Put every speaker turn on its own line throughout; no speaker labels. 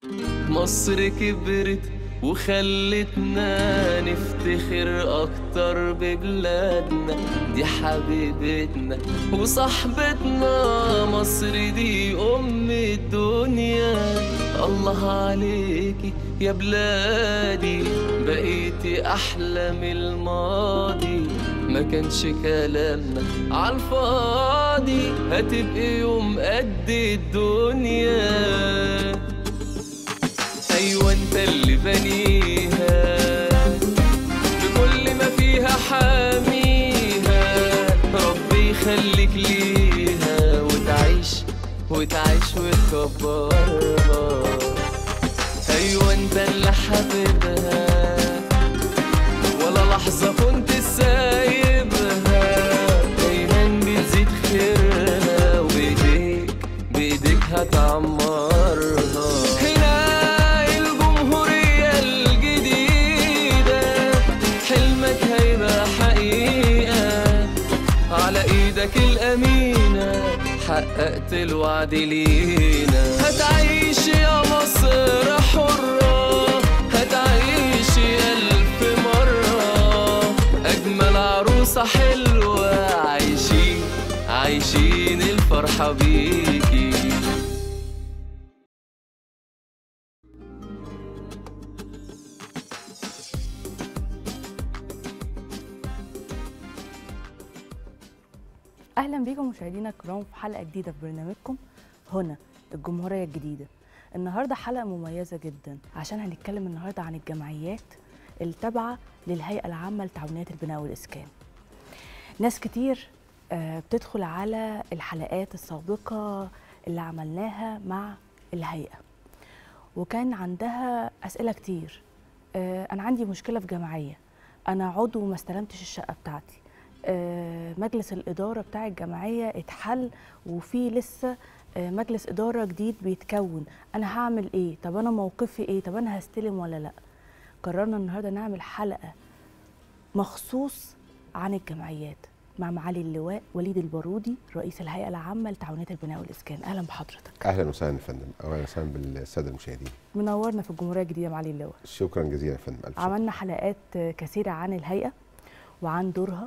مصر كبرت وخلتنا نفتخر اكتر ببلادنا دي حبيبتنا وصاحبتنا مصر دي ام الدنيا الله عليكي يا بلادي بقيتي احلى من الماضي ما كانش كلامنا عالفاضي هتبقي يوم قد الدنيا ايوه انت اللي بنيها بكل ما فيها حاميها ربي يخليك ليها وتعيش وتعيش وتكبرها ايوه انت اللي حبيبها ولا لحظه كنت سايبها دايما بتزيد خيرها وبايديك بايديك هتعمرها هنا الجمهورية الجديدة حلمك هيبقى حقيقة على ايدك الأمينة حققت الوعد لينا هتعيش يا مصر حرة هتعيش ألف مرة أجمل عروسة حلوة عايشين عايشين الفرحة بيكي
اهلا بيكم مشاهدينا الكرام في حلقه جديده في برنامجكم هنا الجمهوريه الجديده النهارده حلقه مميزه جدا عشان هنتكلم النهارده عن الجمعيات التابعه للهيئه العامه لتعاونيات البناء والاسكان ناس كتير آه، بتدخل على الحلقات السابقه اللي عملناها مع الهيئه وكان عندها اسئله كتير آه، انا عندي مشكله في جمعيه انا عضو وما استلمتش الشقه بتاعتي آه، مجلس الإدارة بتاع الجمعية اتحل وفي لسه آه، مجلس إدارة جديد بيتكون أنا هعمل إيه؟ طب أنا موقفي إيه؟ طب أنا هستلم ولا لأ؟ قررنا النهاردة نعمل حلقة مخصوص عن الجمعيات مع معالي اللواء وليد البارودي رئيس الهيئة العامة لتعاونيات البناء والإسكان أهلا بحضرتك
اهلا وسهلا يا فندم اهلا وسهلا بالساده المشاهدين
منورنا في الجمهورية الجديدة معالي اللواء
شكرا جزيلا يا فندم الف شكر.
عملنا حلقات كثيرة عن الهيئة وعن دورها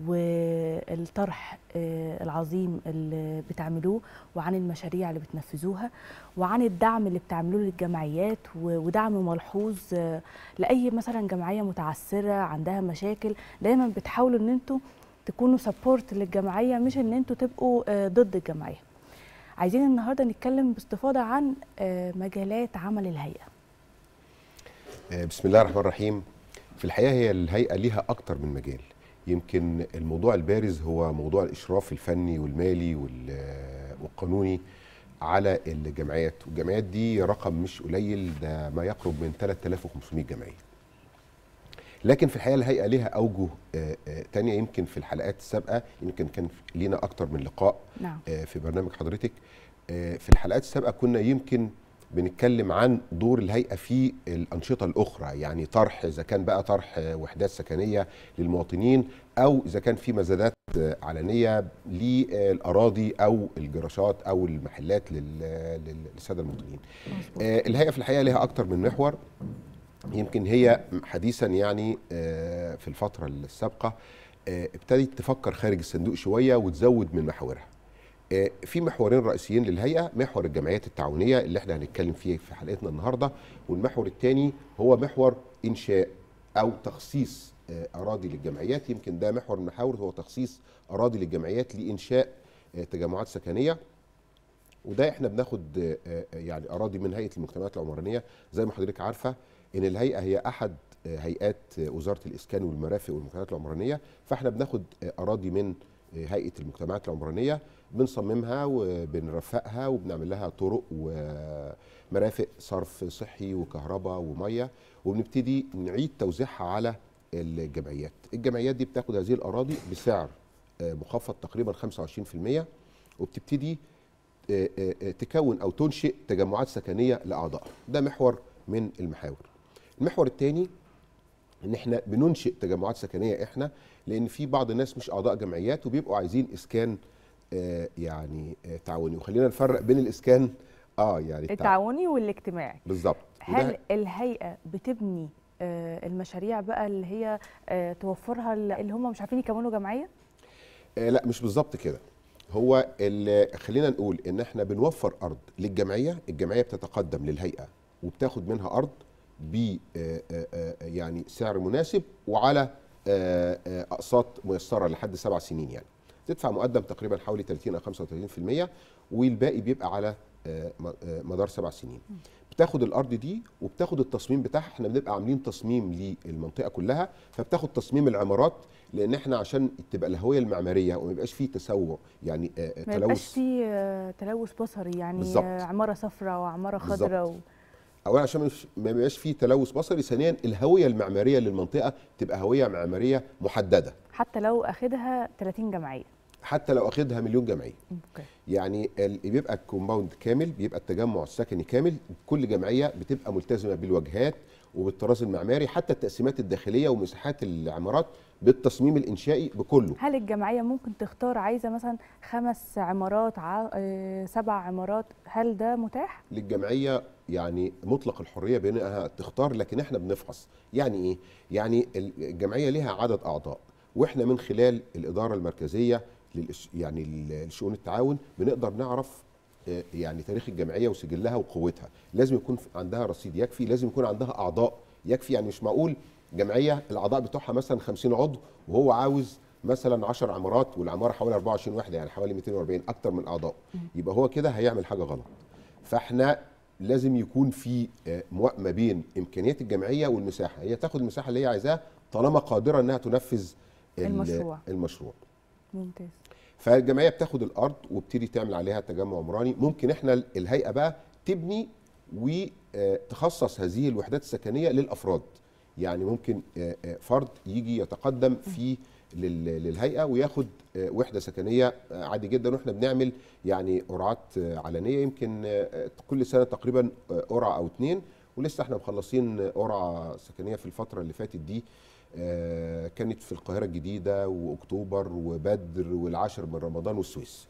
والطرح آه، العظيم اللي بتعملوه وعن المشاريع اللي بتنفذوها وعن الدعم اللي بتعملوه للجمعيات و- ودعم ملحوظ آه، لأي مثلا جمعية متعثرة عندها مشاكل دايما بتحاولوا ان انتوا تكونوا سبورت للجمعية مش ان انتوا تبقوا آه، ضد الجمعية عايزين النهاردة نتكلم باستفاضة عن آه، مجالات عمل الهيئة
آه، بسم الله الرحمن الرحيم في الحقيقه هي الهيئه ليها اكتر من مجال يمكن الموضوع البارز هو موضوع الاشراف الفني والمالي وال- والقانوني على الجمعيات والجمعيات دي رقم مش قليل ده ما يقرب من 3500 جمعيه لكن في الحقيقه الهيئه ليها اوجه آه، آه، تانية يمكن في الحلقات السابقه يمكن كان لينا اكتر من لقاء
نعم
آه، في برنامج حضرتك آه، في الحلقات السابقه كنا يمكن بنتكلم عن دور الهيئه في الانشطه الاخرى يعني طرح اذا كان بقى طرح آه، وحدات سكنيه للمواطنين او اذا كان في مزادات آه، علنيه للاراضي او الجراشات او المحلات لل- لل- للساده المواطنين. آه، الهيئه في الحقيقه لها اكتر من محور يمكن هي حديثا يعني آه، في الفتره السابقه آه، ابتدت تفكر خارج الصندوق شويه وتزود من محاورها. آه، في محورين رئيسيين للهيئه محور الجمعيات التعاونيه اللي احنا هنتكلم فيه في حلقتنا النهارده والمحور الثاني هو محور انشاء او تخصيص آه، اراضي للجمعيات يمكن ده محور من المحاور هو تخصيص اراضي للجمعيات لانشاء آه، تجمعات سكنيه وده احنا بناخد آه، آه، يعني اراضي من هيئه المجتمعات العمرانيه زي ما حضرتك عارفه ان الهيئه هي احد آه، هيئات آه، وزاره الاسكان والمرافق والمجتمعات العمرانيه فاحنا بناخد آه، اراضي من آه، هيئه المجتمعات العمرانيه بنصممها وبنرفقها وبنعمل لها طرق ومرافق صرف صحي وكهرباء وميه وبنبتدي نعيد توزيعها على الجمعيات الجمعيات دي بتاخد هذه الاراضي بسعر آه، مخفض تقريبا 25% وبتبتدي آه، آه، آه، تكون او تنشئ تجمعات سكنيه لاعضائها ده محور من المحاور المحور الثاني ان احنا بننشئ تجمعات سكنيه احنا لان في بعض الناس مش اعضاء جمعيات وبيبقوا عايزين اسكان آه، يعني آه، تعاوني وخلينا نفرق بين الاسكان اه يعني التع-
التعاوني والاجتماعي
بالظبط
هل
وده
الهيئه بتبني آه، المشاريع بقى اللي هي آه، توفرها ل- اللي هم مش عارفين يكونوا جمعيه
آه لا مش بالظبط كده هو ال- خلينا نقول ان احنا بنوفر ارض للجمعيه الجمعيه بتتقدم للهيئه وبتاخد منها ارض ب آه، آه، آه، يعني سعر مناسب وعلى آه، آه، اقساط ميسره لحد سبع سنين يعني تدفع مقدم تقريبا حوالي 30 او 35% والباقي بيبقى على آه، م- آه، مدار سبع سنين بتاخد الارض دي وبتاخد التصميم بتاعها احنا بنبقى عاملين تصميم للمنطقه كلها فبتاخد تصميم العمارات لان احنا عشان تبقى الهويه المعماريه وما يبقاش فيه تسوع يعني آه، آه،
ما يبقاش
تلوث
فيه آه، تلوث بصري يعني
بالظبط.
آه، عماره صفراء وعماره
بالظبط.
خضراء و...
اولا عشان مش- ما يبقاش فيه تلوث بصري ثانيا الهويه المعماريه للمنطقه تبقى هويه معماريه محدده
حتى لو اخدها 30 جمعيه
حتى لو اخدها مليون جمعيه
اوكي
يعني ال- بيبقى الكومباوند كامل بيبقى التجمع السكني كامل كل جمعيه بتبقى ملتزمه بالواجهات وبالطراز المعماري حتى التقسيمات الداخليه ومساحات العمارات بالتصميم الانشائي بكله
هل الجمعيه ممكن تختار عايزه مثلا خمس عمارات ع... آه، سبع عمارات هل ده متاح
للجمعيه يعني مطلق الحريه بانها تختار لكن احنا بنفحص يعني ايه يعني الجمعيه ليها عدد اعضاء واحنا من خلال الاداره المركزيه للإش يعني لشؤون التعاون بنقدر نعرف آه، يعني تاريخ الجمعيه وسجلها وقوتها لازم يكون في- عندها رصيد يكفي لازم يكون عندها اعضاء يكفي يعني مش معقول جمعيه الاعضاء بتوعها مثلا 50 عضو وهو عاوز مثلا 10 عمارات والعماره حوالي 24 وحده يعني حوالي 240 اكتر من اعضاء يبقى هو كده هيعمل حاجه غلط فاحنا لازم يكون في آه، موائمه بين امكانيات الجمعيه والمساحه هي تاخد المساحه اللي هي عايزاها طالما قادره انها تنفذ ال-
المشروع.
المشروع
ممتاز
فالجمعيه بتاخد الارض وبتدي تعمل عليها تجمع عمراني ممكن احنا ال- الهيئه بقى تبني وتخصص هذه الوحدات السكنيه للافراد يعني ممكن آه، آه، فرد يجي يتقدم في لل- للهيئه وياخد آه، وحده سكنيه آه، عادي جدا واحنا بنعمل يعني قرعات آه، علنيه يمكن آه، كل سنه تقريبا آه، قرعه او اتنين ولسه احنا مخلصين قرعه سكنيه في الفتره اللي فاتت دي آه، كانت في القاهره الجديده واكتوبر وبدر والعاشر من رمضان والسويس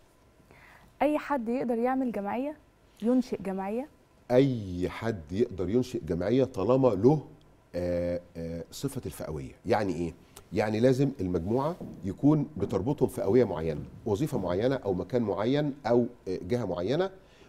اي حد يقدر يعمل جمعيه ينشئ جمعيه
اي حد يقدر ينشئ جمعيه طالما له آه، آه، صفه الفئويه يعني ايه يعني لازم المجموعه يكون بتربطهم فئويه معينه وظيفه معينه او مكان معين او آه، جهه معينه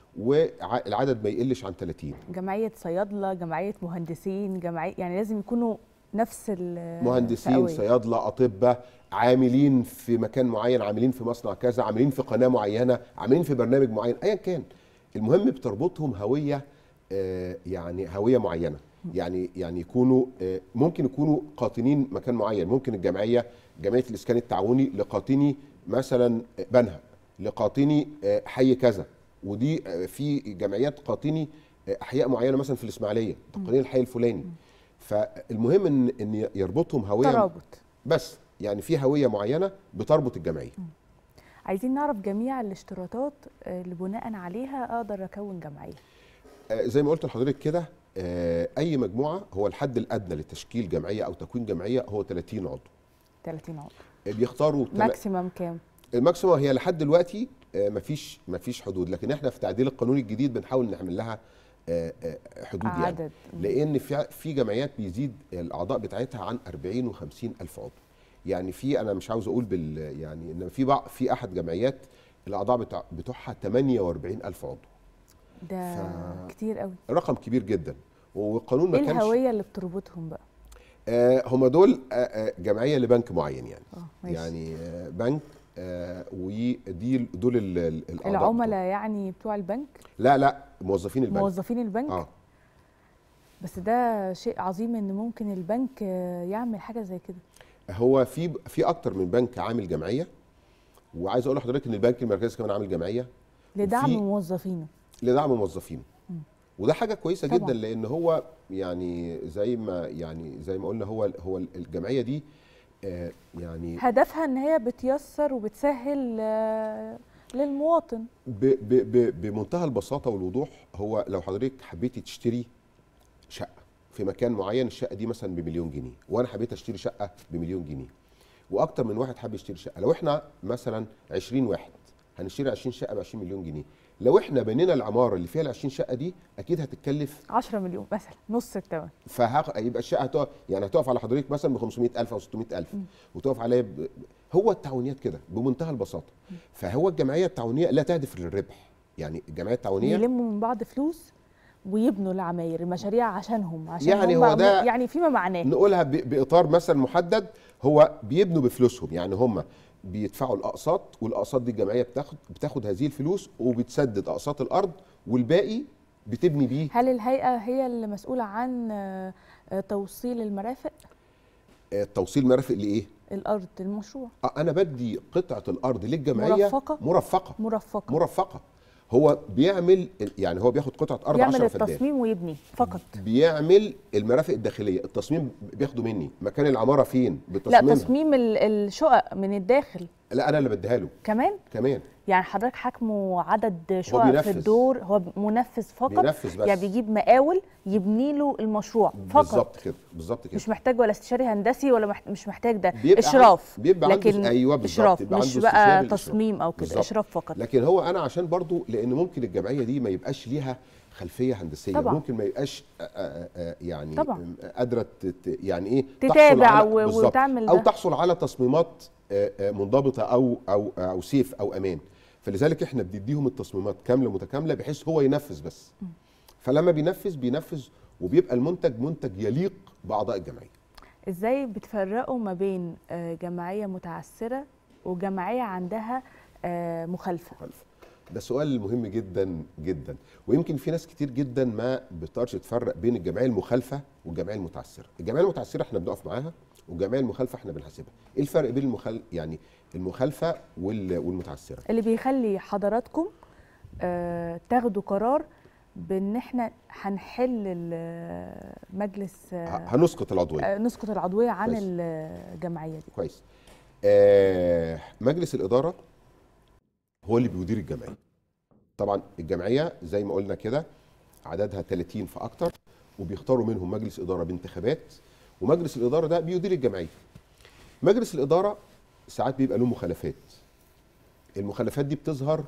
والعدد ما يقلش عن 30
جمعيه صيادله جمعيه مهندسين جمعيه يعني لازم يكونوا نفس ال
مهندسين
الفئوية.
صيادله اطباء عاملين في مكان معين عاملين في مصنع كذا عاملين في قناه معينه عاملين في برنامج معين ايا كان المهم بتربطهم هويه آه، يعني هويه معينه يعني يعني يكونوا آه، ممكن يكونوا قاطنين مكان معين ممكن الجمعيه جمعيه الاسكان التعاوني لقاطني مثلا بنها لقاطني آه، حي كذا ودي آه، في جمعيات قاطني آه، احياء معينه مثلا في الاسماعيليه تقنين الحي الفلاني فالمهم ان ان يربطهم هويه
ترابط
بس يعني في هويه معينه بتربط الجمعيه
عايزين نعرف جميع الاشتراطات آه، اللي بناء عليها اقدر اكون جمعيه
آه، زي ما قلت لحضرتك كده آه، اي مجموعه هو الحد الادنى لتشكيل جمعيه او تكوين جمعيه هو 30 عضو
30 عضو
آه، بيختاروا تل-
ماكسيمم كام
الماكسيموم هي لحد دلوقتي آه، مفيش مفيش حدود لكن احنا في تعديل القانون الجديد بنحاول نعمل لها آه، آه، حدود يعني
عدد
لان في في جمعيات بيزيد الاعضاء بتاعتها عن 40 و50 الف عضو يعني في انا مش عاوز اقول بال يعني ان في بعض في احد جمعيات الاعضاء بتاع بتوعها 48 الف عضو
ده
ف-
كتير قوي
رقم كبير جدا والقانون ما
ايه
كانش
الهويه اللي بتربطهم بقى
آه هم دول آه آه جمعيه لبنك معين يعني
اه ماشي
يعني آه بنك آه ودي دول ال- ال- الاعضاء
العملاء يعني بتوع البنك
بتوع- لا لا موظفين البنك
موظفين البنك
اه
بس ده شيء عظيم ان ممكن البنك آه، يعمل حاجه زي كده
هو في في اكتر من بنك عامل جمعيه وعايز اقول لحضرتك ان البنك المركزي كمان عامل جمعيه
لدعم
وفي-
موظفينه
لدعم موظفينه وده حاجه كويسه
طبعاً.
جدا لان هو يعني زي ما يعني زي ما قلنا هو هو الجمعيه دي آه يعني
هدفها ان هي بتيسر وبتسهل آه، للمواطن
ب ب ب بمنتهى البساطه والوضوح هو لو حضرتك حبيتي تشتري شقه في مكان معين الشقه دي مثلا بمليون جنيه وانا حبيت اشتري شقه بمليون جنيه واكتر من واحد حب يشتري شقه لو احنا مثلا 20 واحد هنشتري 20 شقه ب 20 مليون جنيه لو احنا بنينا العماره اللي فيها ال 20 شقه دي اكيد هتتكلف
10 مليون مثلا نص الثمن
فهيبقى الشقه هتقف يعني هتقف على حضرتك مثلا ب 500000 او 600000 وتقف عليا ب... هو التعاونيات كده بمنتهى البساطه فهو الجمعيه التعاونيه لا تهدف للربح يعني الجمعيه التعاونيه
يلموا من بعض فلوس ويبنوا العماير المشاريع عشانهم عشان
يعني
هم
هو ده-
يعني فيما معناه
نقولها ب... باطار مثلا محدد هو بيبنوا بفلوسهم يعني هم بيدفعوا الاقساط والاقساط دي الجمعيه بتاخد بتاخد هذه الفلوس وبتسدد اقساط الارض والباقي بتبني بيه
هل الهيئه هي اللي مسؤوله عن آه، آه، توصيل المرافق
آه، توصيل مرافق لايه؟
الارض المشروع
آه، انا بدي قطعه الارض للجمعيه
مرفقة؟
مرفقه
مرفقه
مرفقه هو بيعمل يعني هو بياخد قطعه ارض
يعمل
10 فدان
التصميم ويبني فقط
بيعمل المرافق الداخليه التصميم بياخده مني مكان العماره فين
لا
بتصميمها
تصميم ال- الشقق من الداخل
لا انا اللي بديها له
كمان
كمان
يعني حضرتك حاكمه عدد شقق في
بينفذ.
الدور هو منفذ فقط
بينفذ بس
يعني بيجيب مقاول يبني له المشروع فقط
بالظبط كده بالظبط كده
مش محتاج ولا استشاري هندسي ولا محت... مش محتاج ده
بيبقى
اشراف
عن- بيبقى عنده-
لكن
أيوة بالظبط،
اشراف
يبقى
مش
عنده
بقى
استشاري الإشراف.
تصميم او كده
بالظبط.
اشراف فقط
لكن هو انا عشان برضو لان ممكن الجمعيه دي ما يبقاش ليها خلفيه هندسيه
طبعا.
ممكن ما يبقاش آه، آه، آه، يعني
طبعا.
قادره تت- يعني ايه تحصل
تتابع
على-
و-
بالظبط.
وتعمل
او
ده.
تحصل على تصميمات آه، آه، منضبطه او او او سيف او امان فلذلك احنا بنديهم التصميمات كامله متكامله بحيث هو ينفذ بس فلما بينفذ بينفذ وبيبقى المنتج منتج يليق باعضاء الجمعيه
ازاي بتفرقوا ما بين آه، جمعيه متعثره وجمعيه عندها آه، مخالفه
خلف ده سؤال مهم جدا جدا ويمكن في ناس كتير جدا ما بتقدرش تفرق بين الجمعيه المخالفه والجمعيه المتعثره الجمعيه المتعثره احنا بنقف معاها والجمعيه المخالفه احنا بنحاسبها ايه الفرق بين المخال يعني المخالفه وال... والمتعثره
اللي بيخلي حضراتكم آه، تاخدوا قرار بان احنا هنحل ال- مجلس آه،
ه- هنسقط العضويه
آه، نسقط العضويه عن
كويس.
الجمعيه دي
كويس آه مجلس الاداره هو اللي بيدير الجمعيه طبعا الجمعيه زي ما قلنا كده عددها 30 فاكتر وبيختاروا منهم مجلس اداره بانتخابات ومجلس الاداره ده بيدير الجمعيه مجلس الاداره ساعات بيبقى له مخالفات المخالفات دي بتظهر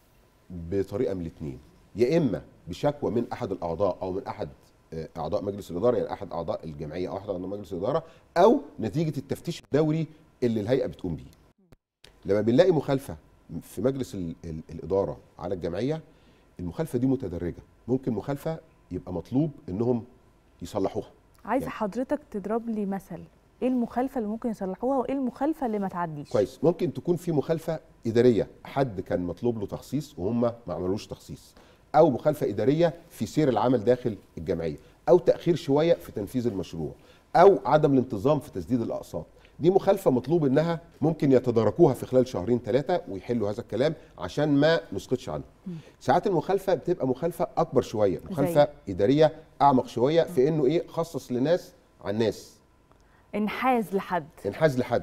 بطريقه من الاثنين يا اما بشكوى من احد الاعضاء او من احد آه، اعضاء مجلس الاداره يعني احد اعضاء الجمعيه او احد اعضاء مجلس الاداره او نتيجه التفتيش الدوري اللي الهيئه بتقوم بيه لما بنلاقي مخالفه في مجلس ال ال الاداره على الجمعيه المخالفه دي متدرجه ممكن مخالفه يبقى مطلوب انهم يصلحوها
عايزه
يعني.
حضرتك تضرب لي مثل ايه المخالفه اللي ممكن يصلحوها وايه المخالفه اللي ما تعديش
كويس ممكن تكون في مخالفه اداريه حد كان مطلوب له تخصيص وهم ما عملوش تخصيص او مخالفه اداريه في سير العمل داخل الجمعيه او تاخير شويه في تنفيذ المشروع او عدم الانتظام في تسديد الاقساط دي مخالفه مطلوب انها ممكن يتداركوها في خلال شهرين ثلاثه ويحلوا هذا الكلام عشان ما نسقطش عنه ساعات المخالفه بتبقى مخالفه اكبر شويه مخالفه اداريه اعمق شويه في انه ايه خصص لناس عن ناس
انحاز لحد
انحاز لحد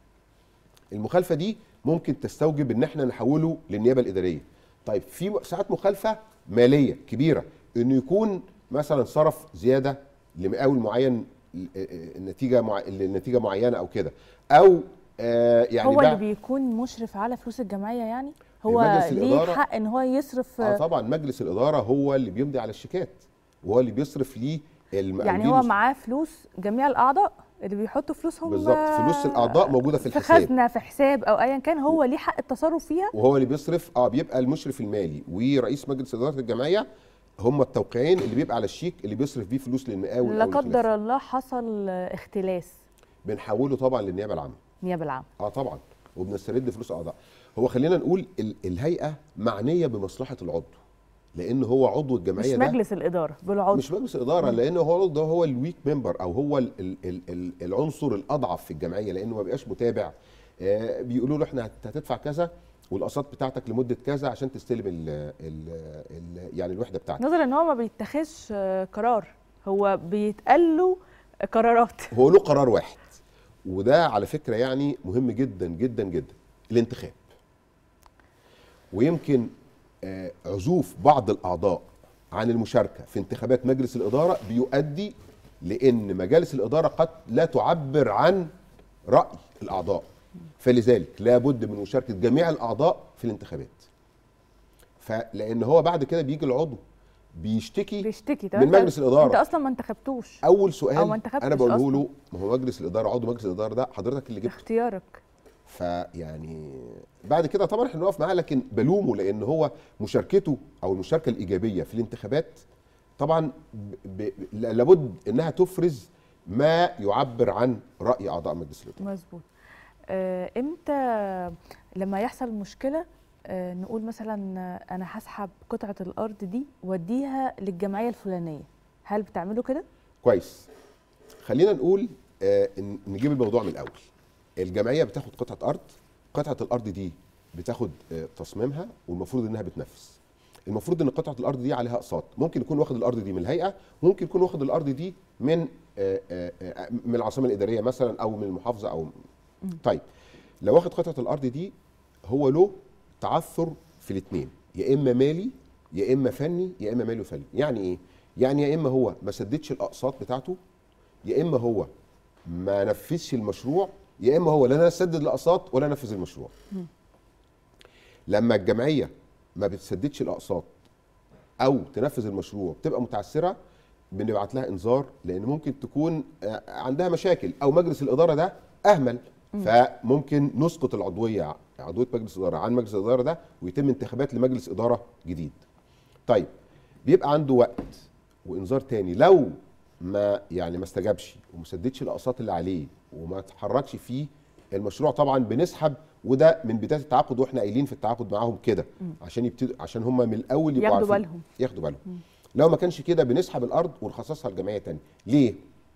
المخالفه دي ممكن تستوجب ان احنا نحوله للنيابه الاداريه طيب في م- ساعات مخالفه ماليه كبيره انه يكون مثلا صرف زياده لمقاول معين ل- آه، آه، نتيجه مع... لنتيجه معينه او كده او آه يعني
هو
بقى
اللي بيكون مشرف على فلوس الجمعيه يعني هو
مجلس
ليه
الإدارة-
حق ان هو يصرف
اه طبعا مجلس الاداره هو اللي بيمضي على الشيكات وهو اللي بيصرف ليه المقاولين
يعني هو معاه فلوس جميع الاعضاء اللي بيحطوا فلوسهم
بالظبط فلوس الاعضاء موجوده في
في
الحساب
خزنه في حساب او ايا كان هو ليه حق التصرف فيها
وهو اللي بيصرف اه بيبقى المشرف المالي ورئيس مجلس اداره الجمعيه هم التوقيعين اللي بيبقى على الشيك اللي بيصرف بيه فلوس للمقاول
لا
أو الخلاف.
قدر الله حصل اختلاس
بنحوله طبعا للنيابه العامه
نيابه العامه
اه طبعا وبنسترد فلوس اعضاء هو خلينا نقول ال الهيئه معنيه بمصلحه العضو لان هو عضو
مش
الجمعيه ده
مجلس الاداره بالعضو
مش مجلس الاداره لان هو ده هو الويك ممبر او هو ال ال ال ال العنصر الاضعف في الجمعيه لانه ما بيبقاش متابع آه بيقولوا له احنا هت- هتدفع كذا والاقساط بتاعتك لمده كذا عشان تستلم ال ال ال يعني الوحده بتاعتك
نظرا ان هو ما بيتخذش آه، قرار هو بيتقال له قرارات
هو له قرار واحد وده على فكره يعني مهم جدا جدا جدا الانتخاب ويمكن آه، عزوف بعض الاعضاء عن المشاركه في انتخابات مجلس الاداره بيؤدي لان مجالس الاداره قد لا تعبر عن راي الاعضاء فلذلك لابد من مشاركه جميع الاعضاء في الانتخابات فلان هو بعد كده بيجي العضو بيشتكي
بيشتكي طب
من
أنت-
مجلس الإدارة.
انت اصلا ما انتخبتوش
اول سؤال
أو ما انتخبتش
انا بقوله
أصلاً.
له ما هو مجلس الاداره عضو مجلس الاداره ده حضرتك اللي جبته
اختيارك
فيعني بعد كده طبعا احنا نقف معاه لكن بلومه لان هو مشاركته او المشاركه الايجابيه في الانتخابات طبعا ب... ب... لابد انها تفرز ما يعبر عن راي اعضاء مجلس الاداره
مظبوط آه، امتى لما يحصل مشكله آه، نقول مثلا آه، انا هسحب قطعه الارض دي واديها للجمعيه الفلانيه هل بتعملوا كده
كويس خلينا نقول آه ن- نجيب الموضوع من الاول الجمعيه بتاخد قطعه ارض قطعه الارض دي بتاخد آه تصميمها والمفروض انها بتنفذ المفروض ان قطعه الارض دي عليها اقساط ممكن يكون واخد الارض دي من الهيئه ممكن يكون واخد الارض دي من آه آه آه من العاصمه الاداريه مثلا او من المحافظه او طيب لو واخد قطعه الارض دي هو له تعثر في الاثنين يا اما مالي يا اما فني يا اما مالي وفني يعني ايه يعني يا اما هو ما سددش الاقساط بتاعته يا اما هو ما نفذش المشروع يا اما هو لا سدد الاقساط ولا نفذ المشروع لما الجمعيه ما بتسددش الاقساط او تنفذ المشروع بتبقى متعثره بنبعت لها انذار لان ممكن تكون آه، عندها مشاكل او مجلس الاداره ده اهمل فممكن نسقط العضويه عضويه مجلس الاداره عن مجلس الاداره ده ويتم انتخابات لمجلس اداره جديد طيب بيبقى عنده وقت وانذار تاني لو ما يعني ما استجابش وما سددش الاقساط اللي عليه وما اتحركش فيه المشروع طبعا بنسحب وده من بدايه التعاقد واحنا قايلين في التعاقد معاهم كده عشان يبتدوا عشان هم من الاول يبقوا
ياخدوا
عارفين-
بالهم.
ياخدوا بالهم لو ما كانش كده بنسحب الارض ونخصصها لجمعيه تانية ليه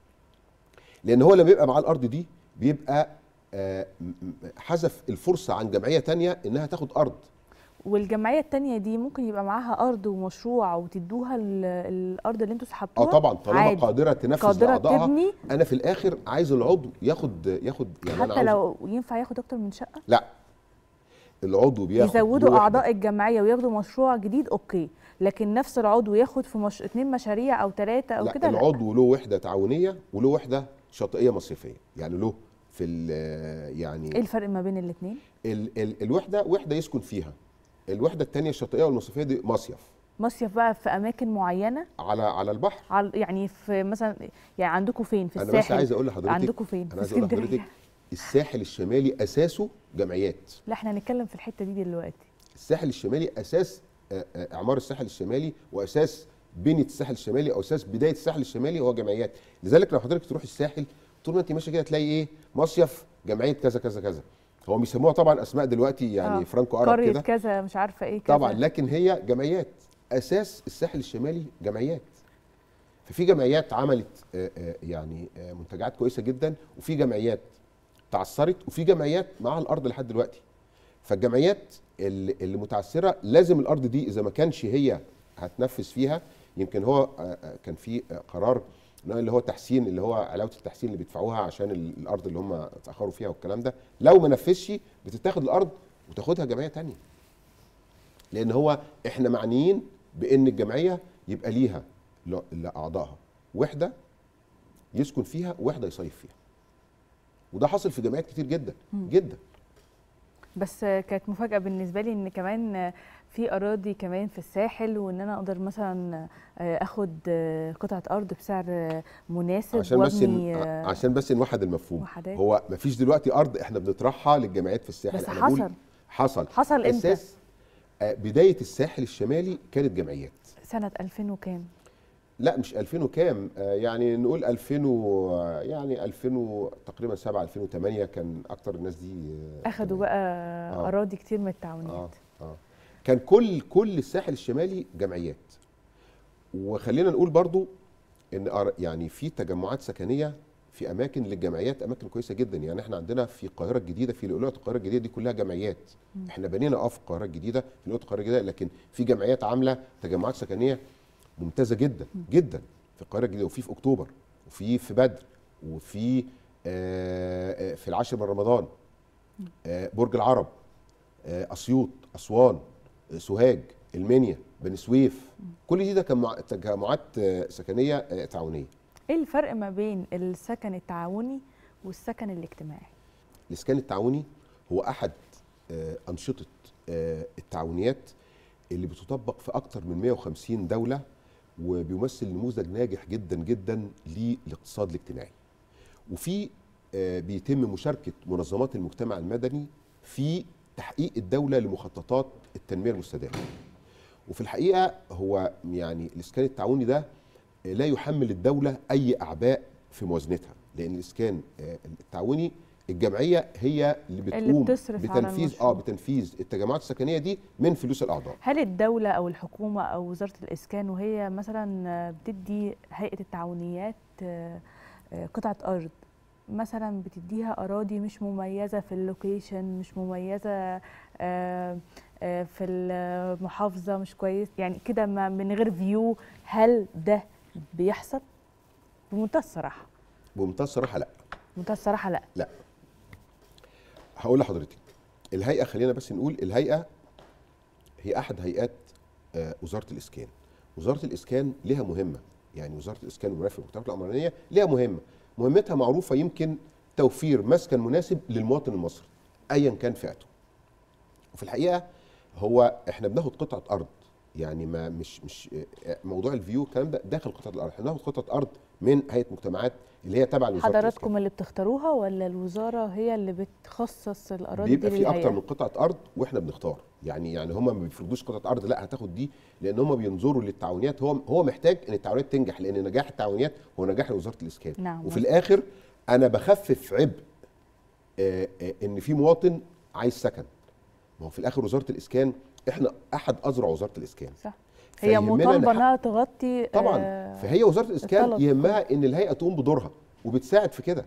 لان هو لما بيبقى معاه الارض دي بيبقى آه، م- م- حذف الفرصه عن جمعيه تانية انها تاخد ارض
والجمعيه التانية دي ممكن يبقى معاها ارض ومشروع وتدوها ال- الارض اللي انتوا سحبتوها
اه طبعا طالما
عادي.
قادره تنفذ
قادرة
لاعضائها
تبني.
انا في الاخر عايز العضو ياخد ياخد يعني أنا
حتى
عاوز-
لو ينفع ياخد اكتر من شقه
لا العضو بياخد
يزودوا
له
اعضاء
وحدة.
الجمعيه وياخدوا مشروع جديد اوكي لكن نفس العضو ياخد في مش... اتنين مشاريع او ثلاثه او
لا
كده لا
العضو له وحده تعاونيه وله وحده شاطئيه مصيفيه يعني له في ال- يعني
ايه الفرق ما بين الاثنين
ال ال الوحده وحده يسكن فيها الوحده الثانيه الشاطئيه والمصيفيه دي مصيف
مصيف بقى في اماكن معينه
على على البحر
على يعني في مثلا يعني عندكم فين في
انا
الساحل
بس عايز اقول لحضرتك
عندكم فين
انا عايز
في
اقول
اسكندريه
لحضرتك الساحل الشمالي اساسه جمعيات
لا احنا هنتكلم في الحته دي دلوقتي
الساحل الشمالي اساس آه، آه، اعمار الساحل الشمالي واساس بنيه الساحل الشمالي او اساس بدايه الساحل الشمالي هو جمعيات لذلك لو حضرتك تروح الساحل طول ما انت ماشيه كده تلاقي ايه مصيف جمعيه كذا كذا كذا هو بيسموها طبعا اسماء دلوقتي يعني
آه،
فرانكو ارب
قريه
كده
كذا مش عارفه ايه كذا
طبعا لكن هي جمعيات اساس الساحل الشمالي جمعيات ففي جمعيات عملت آه، آه، يعني آه، منتجعات كويسه جدا وفي جمعيات تعثرت وفي جمعيات معاها الارض لحد دلوقتي فالجمعيات اللي اللي متعثره لازم الارض دي اذا ما كانش هي هتنفذ فيها يمكن هو آه، آه، كان في آه، قرار اللي هو التحسين اللي هو علاوه التحسين اللي بيدفعوها عشان ال- الارض اللي هم اتاخروا فيها والكلام ده لو ما نفذش بتتاخد الارض وتاخدها جمعيه تانية لان هو احنا معنيين بان الجمعيه يبقى ليها ل- لاعضائها وحده يسكن فيها ووحده يصيف فيها وده حاصل في جمعيات كتير جدا جدا
بس كانت مفاجاه بالنسبه لي ان كمان في اراضي كمان في الساحل وان انا اقدر مثلا اخد قطعه ارض بسعر مناسب
عشان بس
وابني
ن- عشان بس نوحد المفهوم
وحدات.
هو مفيش دلوقتي ارض احنا بنطرحها للجمعيات في الساحل
بس
أنا بقول
حصل.
حصل
حصل إمتى؟
اساس آه، بدايه الساحل الشمالي كانت جمعيات
سنه 2000 وكام
لا مش 2000 وكام آه، يعني نقول 2000 و يعني 2000 و- تقريبا 7 2008 كان اكتر الناس دي آه،
اخدوا
جمعيات.
بقى اراضي كتير من التعاونيات
اه اه كان كل كل الساحل الشمالي جمعيات وخلينا نقول برضو ان أر- يعني في تجمعات سكنيه في اماكن للجمعيات اماكن كويسه جدا يعني احنا عندنا في القاهره الجديده في لؤلؤه القاهره الجديده دي كلها جمعيات احنا بنينا اه في القاهره الجديده في لؤلؤه القاهره الجديده لكن في جمعيات عامله تجمعات سكنيه ممتازه جدا جدا في القاهره الجديده وفي في اكتوبر وفي في بدر وفي آه، آه، في العاشر من رمضان آه، برج العرب آه، اسيوط اسوان آه، سوهاج المنيا بني سويف كل دي ده كان مع- تجمعات آه، سكنيه آه، تعاونيه
ايه الفرق ما بين السكن التعاوني والسكن الاجتماعي
الاسكان التعاوني هو احد آه، انشطه آه، التعاونيات اللي بتطبق في اكتر من 150 دوله وبيمثل نموذج ناجح جدا جدا للاقتصاد الاجتماعي وفي آه، بيتم مشاركه منظمات المجتمع المدني في تحقيق الدوله لمخططات التنميه المستدامه وفي الحقيقه هو يعني الاسكان التعاوني ده آه، لا يحمل الدوله اي اعباء في موازنتها لان الاسكان آه، التعاوني الجمعيه هي اللي بتقوم
بتصرف على
بتنفيذ
المشروع.
اه بتنفيذ التجمعات السكنيه دي من فلوس الاعضاء
هل الدولة أو الحكومة أو وزارة الإسكان وهي مثلا بتدي هيئة التعاونيات آه، آه، قطعة أرض مثلا بتديها أراضي مش مميزة في اللوكيشن مش مميزة آه، آه، في المحافظة مش كويس يعني كده ما- من غير فيو هل ده بيحصل؟ بمنتهى الصراحة
بمنتهى الصراحه لا
بمنتهى الصراحة لا
هقول لحضرتك الهيئه خلينا بس نقول الهيئه هي احد هيئات آه، وزاره الاسكان وزاره الاسكان لها مهمه يعني وزاره الاسكان والمرافق والمجتمعات العمرانيه لها مهمه مهمتها معروفه يمكن توفير مسكن مناسب للمواطن المصري ايا كان فئته وفي الحقيقه هو احنا بناخد قطعه ارض يعني ما مش مش آه، موضوع الفيو الكلام ده داخل قطعه الارض احنا بناخد قطعه ارض من هيئه مجتمعات اللي هي تابعه لوزاره الإسكان.
حضراتكم اللي بتختاروها ولا الوزارة هي اللي بتخصص الأراضي
بيبقى
دي
في اكتر
للهيئة؟
من قطعه ارض واحنا بنختار يعني يعني هم ما بيفرضوش قطعه ارض لا هتاخد دي لان هم بينظروا للتعاونيات هو هو محتاج ان التعاونيات تنجح لان نجاح التعاونيات هو نجاح لوزاره الاسكان
نعم.
وفي الاخر انا بخفف عبء آه، آه، ان في مواطن عايز سكن ما هو في الاخر وزاره الاسكان احنا احد اذرع وزاره الاسكان
صح هي
فيهمنا
مطالبه
نحقق-
انها تغطي
طبعا
آه،
فهي وزاره الاسكان
الطلب.
يهمها ان الهيئه تقوم بدورها وبتساعد في كده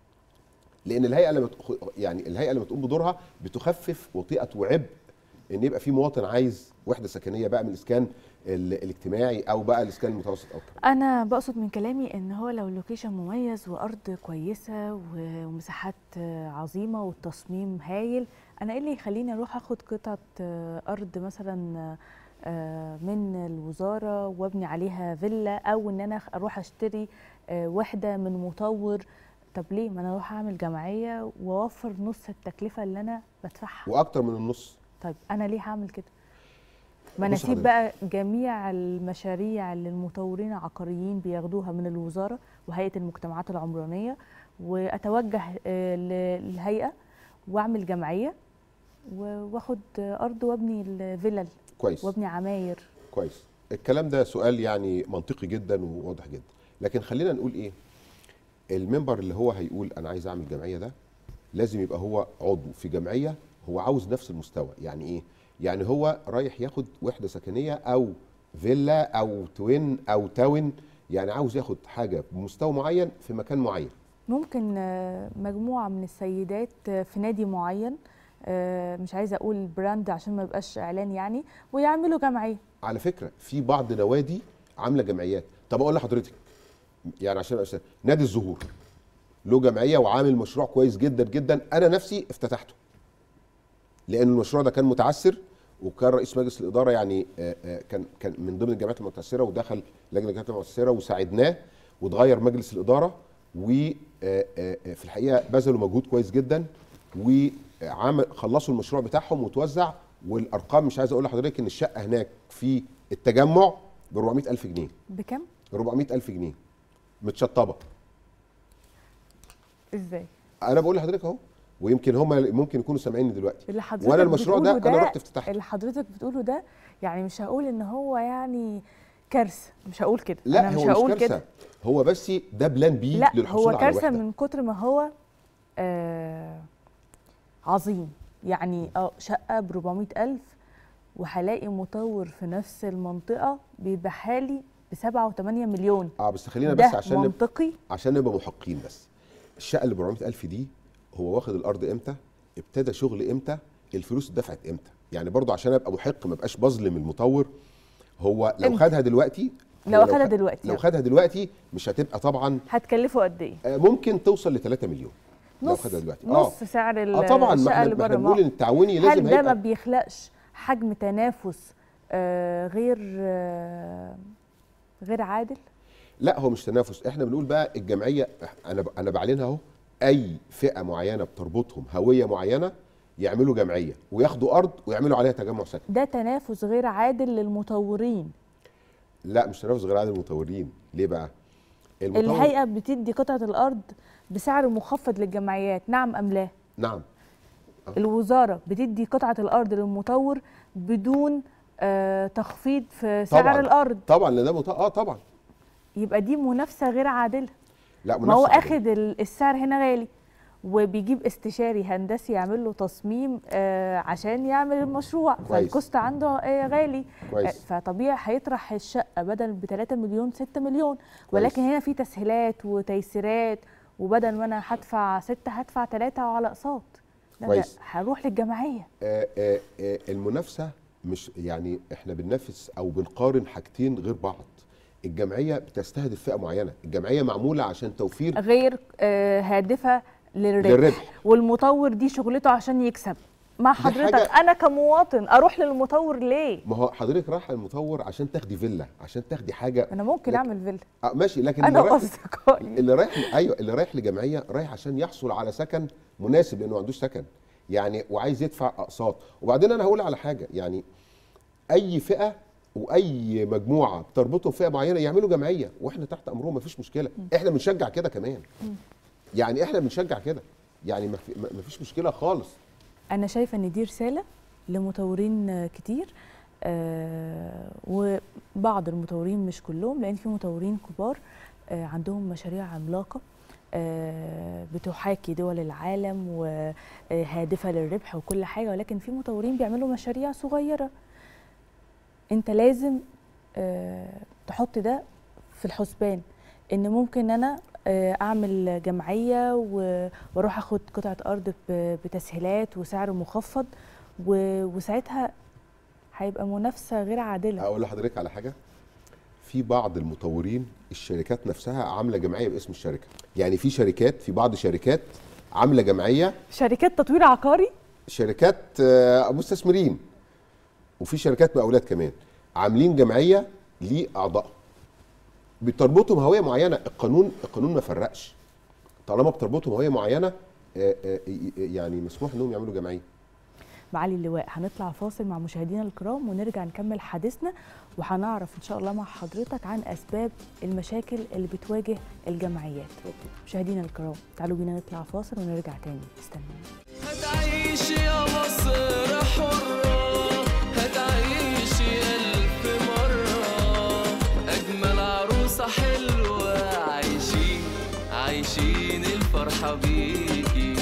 لان الهيئه لما تخ- يعني الهيئه لما تقوم بدورها بتخفف وطيئه وعبء ان يبقى في مواطن عايز وحده سكنيه بقى من الاسكان ال- الاجتماعي او بقى الاسكان المتوسط او كده
انا بقصد من كلامي ان هو لو اللوكيشن مميز وارض كويسه و- ومساحات آه، عظيمه والتصميم هايل انا ايه اللي يخليني اروح اخد قطعه آه، ارض مثلا آه، من الوزاره وابني عليها فيلا او ان انا اروح اشتري آه، وحده من مطور طب ليه ما انا اروح اعمل جمعيه واوفر نص التكلفه اللي انا بدفعها
واكتر من النص
طيب انا ليه هعمل كده ما انا
بص
اسيب
حضرتك.
بقى جميع المشاريع اللي المطورين العقاريين بياخدوها من الوزاره وهيئه المجتمعات العمرانيه واتوجه آه، ل- للهيئه واعمل جمعيه و- واخد آه، ارض وابني الفلل
كويس
وابني عماير
كويس الكلام ده سؤال يعني منطقي جدا وواضح جدا لكن خلينا نقول ايه المنبر اللي هو هيقول انا عايز اعمل جمعيه ده لازم يبقى هو عضو في جمعيه هو عاوز نفس المستوى يعني ايه يعني هو رايح ياخد وحده سكنيه او فيلا او توين او تاون يعني عاوز ياخد حاجه بمستوى معين في مكان معين
ممكن آه، مجموعه من السيدات آه، في نادي معين آه، مش عايزه اقول براند عشان ما يبقاش اعلان يعني ويعملوا جمعيه
على فكره في بعض نوادي عامله جمعيات طب اقول لحضرتك يعني عشان أبقى سهل. نادي الزهور له جمعيه وعامل مشروع كويس جدا جدا انا نفسي افتتحته لان المشروع ده كان متعثر وكان رئيس مجلس الاداره يعني آه، آه، كان كان من ضمن الجامعات المتعثره ودخل لجنه الجامعات المتعثره وساعدناه واتغير مجلس الاداره وفي الحقيقه بذلوا مجهود كويس جدا وعمل خلصوا المشروع بتاعهم وتوزع والارقام مش عايز اقول لحضرتك ان الشقه هناك في التجمع ب 400000 جنيه
بكم
400000 جنيه متشطبه
ازاي
انا بقول لحضرتك اهو ويمكن هم ممكن يكونوا سامعيني دلوقتي
اللي حضرتك
وانا المشروع ده
بتقوله
انا رحت افتتحته
اللي حضرتك بتقوله ده يعني مش هقول ان هو يعني كارثه مش هقول كده
لا
انا مش
هو
هقول
مش كارثه
كده
هو بس ده بلان بي
لا
للحصول
هو
على
كارثه
وحدة.
من كتر ما هو آه عظيم يعني اه شقه ب 400000 وهلاقي مطور في نفس المنطقه بيبيعها لي ب 7 و8 مليون
اه بس خلينا
ده
بس عشان نبقى
منطقي
عشان نبقى محقين بس الشقه اللي ب 400000 دي هو واخد الارض امتى ابتدى شغل امتى الفلوس اتدفعت امتى يعني برضو عشان ابقى محق ما ابقاش بظلم المطور هو لو
امتى؟
خدها دلوقتي
لو
هو
أخدها
خد-
دلوقتي
لو
يعني.
خدها دلوقتي مش هتبقى طبعا
هتكلفه قد ايه
آه، ممكن توصل ل 3 مليون لو
نص
خدها دلوقتي
نص سعر ال-
اه طبعا ما
الشقه
احنا
اللي
ما احنا
بره
بنقول ان التعاوني لازم
هل ده ما
هيبقى
بيخلقش حجم تنافس آه غير آه غير عادل
لا هو مش تنافس احنا بنقول بقى الجمعيه انا ب- انا بعلنها اهو اي فئه معينه بتربطهم هويه معينه يعملوا جمعيه وياخدوا ارض ويعملوا عليها تجمع سكني
ده تنافس غير عادل للمطورين
لا مش تنافس غير عادل المطورين ليه بقى المطور
الهيئه بتدي قطعه الارض بسعر مخفض للجمعيات نعم ام لا
نعم
الوزاره بتدي قطعه الارض للمطور بدون آه تخفيض في سعر
طبعاً.
الارض
طبعا لان ده مط... اه طبعا
يبقى دي منافسه غير عادله
لا
ما هو
منافسة عادلة.
اخد ال- السعر هنا غالي وبيجيب استشاري هندسي يعمل له تصميم آه عشان يعمل المشروع
كويس.
فالكوست عنده آه غالي
كويس.
آه فطبيعي هيطرح الشقه بدل ب 3 مليون 6 مليون ولكن هنا في تسهيلات وتيسيرات وبدل ما انا هدفع 6 هدفع 3 وعلى اقساط لا، ده
كويس.
هروح للجمعيه
آه آه آه المنافسه مش يعني احنا بننافس او بنقارن حاجتين غير بعض الجمعيه بتستهدف فئه معينه الجمعيه معموله عشان توفير
غير آه هادفه للربح.
للربح.
والمطور دي شغلته عشان يكسب مع حضرتك
حاجة-
انا كمواطن اروح للمطور ليه
ما هو حضرتك رايحه المطور عشان تاخدي فيلا عشان تاخدي حاجه
انا ممكن
لكن-
اعمل فيلا
آه ماشي لكن
انا
اللي رايح
واصدقائي
اللي رايح ايوه اللي رايح لجمعيه رايح عشان يحصل على سكن مناسب لانه ما عندوش سكن يعني وعايز يدفع اقساط وبعدين انا هقول على حاجه يعني اي فئه واي مجموعه بتربطهم فئه معينه يعملوا جمعيه واحنا تحت امرهم مفيش مشكله احنا بنشجع كده كمان يعني احنا بنشجع كده يعني ما في- ما فيش مشكله خالص
انا شايفه ان دي رساله لمطورين آه، كتير آه وبعض المطورين مش كلهم لان في مطورين كبار آه عندهم مشاريع عملاقه آه بتحاكي دول العالم وهادفه للربح وكل حاجه ولكن في مطورين بيعملوا مشاريع صغيره انت لازم آه تحط ده في الحسبان ان ممكن انا آه، اعمل جمعيه و- واروح اخد قطعه ارض ب- بتسهيلات وسعر مخفض و- وساعتها هيبقى منافسه غير عادله
اقول لحضرتك على حاجه في بعض المطورين الشركات نفسها عامله جمعيه باسم الشركه يعني في شركات في بعض شركات عامله جمعيه
شركات تطوير عقاري
شركات آه، مستثمرين وفي شركات مقاولات كمان عاملين جمعيه لاعضائها بتربطهم هويه معينه القانون القانون ما فرقش طالما بتربطهم هويه معينه آه، آه، يعني مسموح انهم يعملوا جمعيه
معالي اللواء هنطلع فاصل مع مشاهدينا الكرام ونرجع نكمل حديثنا وهنعرف ان شاء الله مع حضرتك عن اسباب المشاكل اللي بتواجه الجمعيات مشاهدينا الكرام تعالوا بينا نطلع فاصل ونرجع تاني استنوا
هتعيش يا مصر حرة هتعيش ألف مرة أجمل عروسة حلوة عايشين عايشين الفرحة بيكي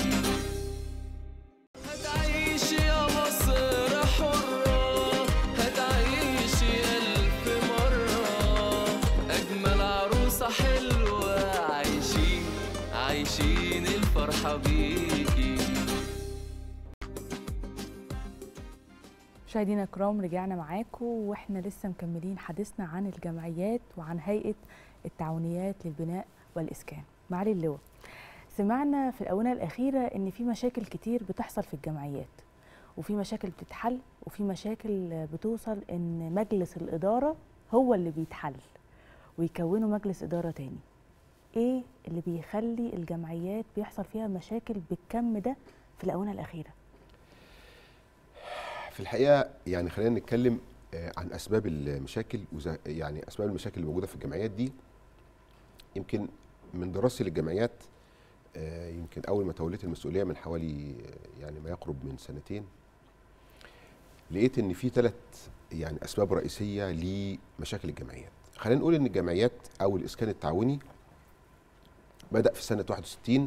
هتعيش يا مصر حرة هتعيش ألف مرة أجمل عروسة حلوة عايشين عايشين الفرحة بيكي
مشاهدينا الكرام رجعنا معاكم واحنا لسه مكملين حديثنا عن الجمعيات وعن هيئه التعاونيات للبناء والاسكان معالي اللواء سمعنا في الاونه الاخيره ان في مشاكل كتير بتحصل في الجمعيات وفي مشاكل بتتحل وفي مشاكل بتوصل ان مجلس الاداره هو اللي بيتحل ويكونوا مجلس اداره تاني ايه اللي بيخلي الجمعيات بيحصل فيها مشاكل بالكم ده في الاونه الاخيره
في الحقيقه يعني خلينا نتكلم آه، عن اسباب المشاكل وز- يعني اسباب المشاكل اللي موجوده في الجمعيات دي يمكن من دراستي للجمعيات آه، يمكن اول ما توليت المسؤوليه من حوالي آه، يعني ما يقرب من سنتين لقيت ان في ثلاث يعني اسباب رئيسيه لمشاكل الجمعيات خلينا نقول ان الجمعيات او الاسكان التعاوني بدا في سنه 61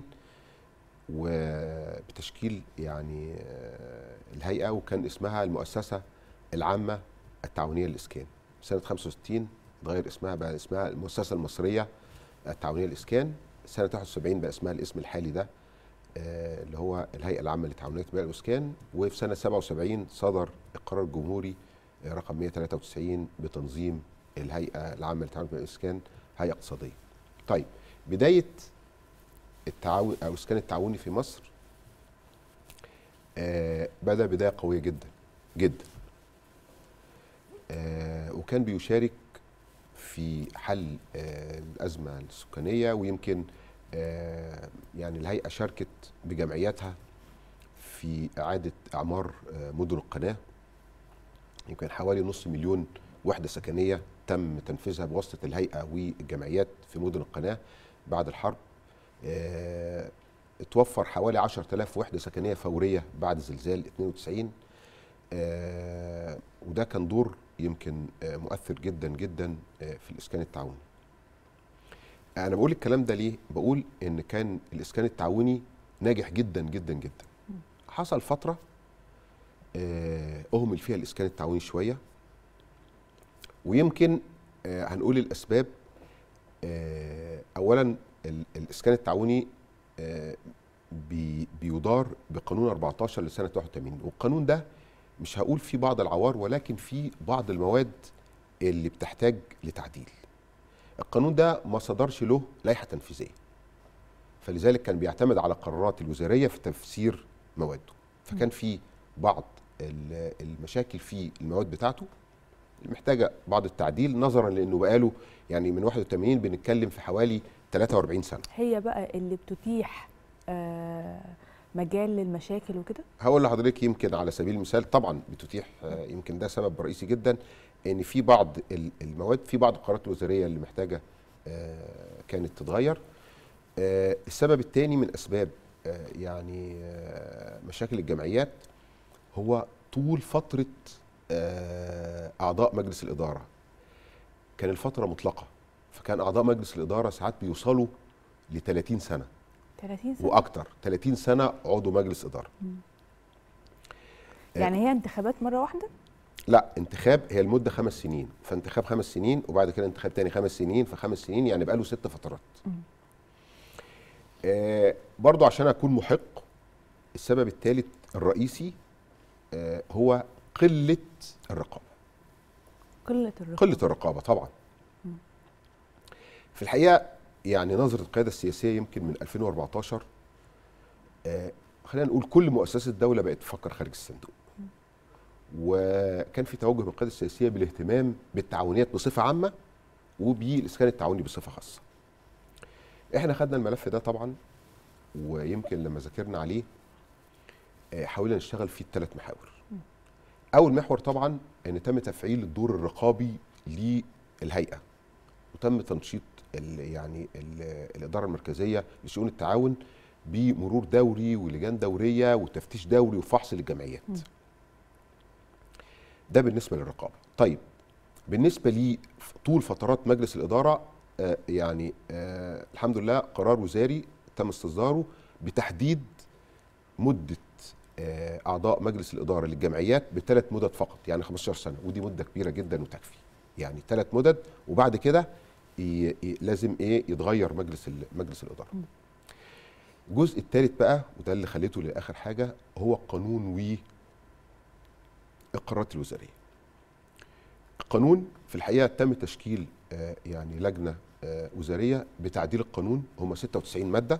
وبتشكيل يعني آه، الهيئه وكان اسمها المؤسسه العامه التعاونيه للاسكان سنه 65 اتغير اسمها بقى اسمها المؤسسه المصريه التعاونيه للاسكان سنه 71 بقى اسمها الاسم الحالي ده آه، اللي هو الهيئه العامه لتعاونيه البناء والاسكان وفي سنه 77 صدر القرار الجمهوري آه، رقم 193 بتنظيم الهيئه العامه لتعاونيه البناء والاسكان هيئه اقتصاديه. طيب بدايه التعاون او الاسكان التعاوني في مصر آه بدا بدايه قويه جدا جدا آه وكان بيشارك في حل آه الازمه السكانيه ويمكن آه يعني الهيئه شاركت بجمعياتها في في اعاده اعمار آه، مدن القناه يمكن حوالي نص مليون وحده سكنيه تم تنفيذها بواسطه الهيئه والجمعيات في مدن القناه بعد الحرب آه، اتوفر حوالي 10000 وحده سكنيه فوريه بعد زلزال 92 آه، وده كان دور يمكن آه، مؤثر جدا جدا آه، في الاسكان التعاوني انا بقول الكلام ده ليه بقول ان كان الاسكان التعاوني ناجح جدا جدا جدا حصل فتره آه، اهمل فيها الاسكان التعاوني شويه ويمكن آه، هنقول الاسباب آه، اولا ال- الاسكان التعاوني آه، بي- بيدار بقانون 14 لسنه 81 والقانون ده مش هقول فيه بعض العوار ولكن فيه بعض المواد اللي بتحتاج لتعديل القانون ده ما صدرش له لائحه تنفيذيه فلذلك كان بيعتمد على قرارات الوزاريه في تفسير مواده فكان في بعض ال- المشاكل في المواد بتاعته اللي محتاجه بعض التعديل نظرا لانه بقاله يعني من 81 بنتكلم في حوالي 43 سنه
هي بقى اللي بتتيح آه، مجال للمشاكل وكده
هقول لحضرتك يمكن على سبيل المثال طبعا بتتيح آه، يمكن ده سبب رئيسي جدا ان في بعض ال- المواد في بعض القرارات الوزاريه اللي محتاجه آه، كانت تتغير آه، السبب الثاني من اسباب آه، يعني آه، مشاكل الجمعيات هو طول فتره آه، اعضاء مجلس الاداره كان الفتره مطلقه فكان اعضاء مجلس الاداره ساعات بيوصلوا ل 30 سنه
30 سنه
واكتر 30 سنه عضو مجلس اداره
يعني هي انتخابات مره واحده
لا انتخاب هي المده خمس سنين فانتخاب خمس سنين وبعد كده انتخاب تاني خمس سنين فخمس سنين يعني بقى له ست فترات آه برضو عشان اكون محق السبب الثالث الرئيسي آه هو قله الرقابه
قله الرقابه
قله الرقابه طبعا في الحقيقه يعني نظره القياده السياسيه يمكن من 2014 آه خلينا نقول كل مؤسسات الدوله بقت تفكر خارج الصندوق وكان في توجه من القياده السياسيه بالاهتمام بالتعاونيات بصفه عامه وبالاسكان التعاوني بصفه خاصه. احنا خدنا الملف ده طبعا ويمكن لما ذاكرنا عليه آه، حاولنا نشتغل فيه الثلاث محاور. اول محور طبعا ان تم تفعيل الدور الرقابي للهيئه وتم تنشيط ال يعني ال الاداره المركزيه لشؤون التعاون بمرور دوري ولجان دوريه وتفتيش دوري وفحص للجمعيات. ده بالنسبه للرقابه طيب بالنسبه لي طول فترات مجلس الاداره آه يعني آه الحمد لله قرار وزاري تم استصداره بتحديد مده آه اعضاء مجلس الاداره للجمعيات بثلاث مدد فقط يعني 15 سنه ودي مده كبيره جدا وتكفي يعني ثلاث مدد وبعد كده ي- ي- لازم ايه يتغير مجلس ال- مجلس الاداره الجزء الثالث بقى وده اللي خليته لاخر حاجه هو القانون و القرارات الوزاريه. القانون في الحقيقه تم تشكيل آه، يعني لجنه آه، وزاريه بتعديل القانون هم 96 ماده.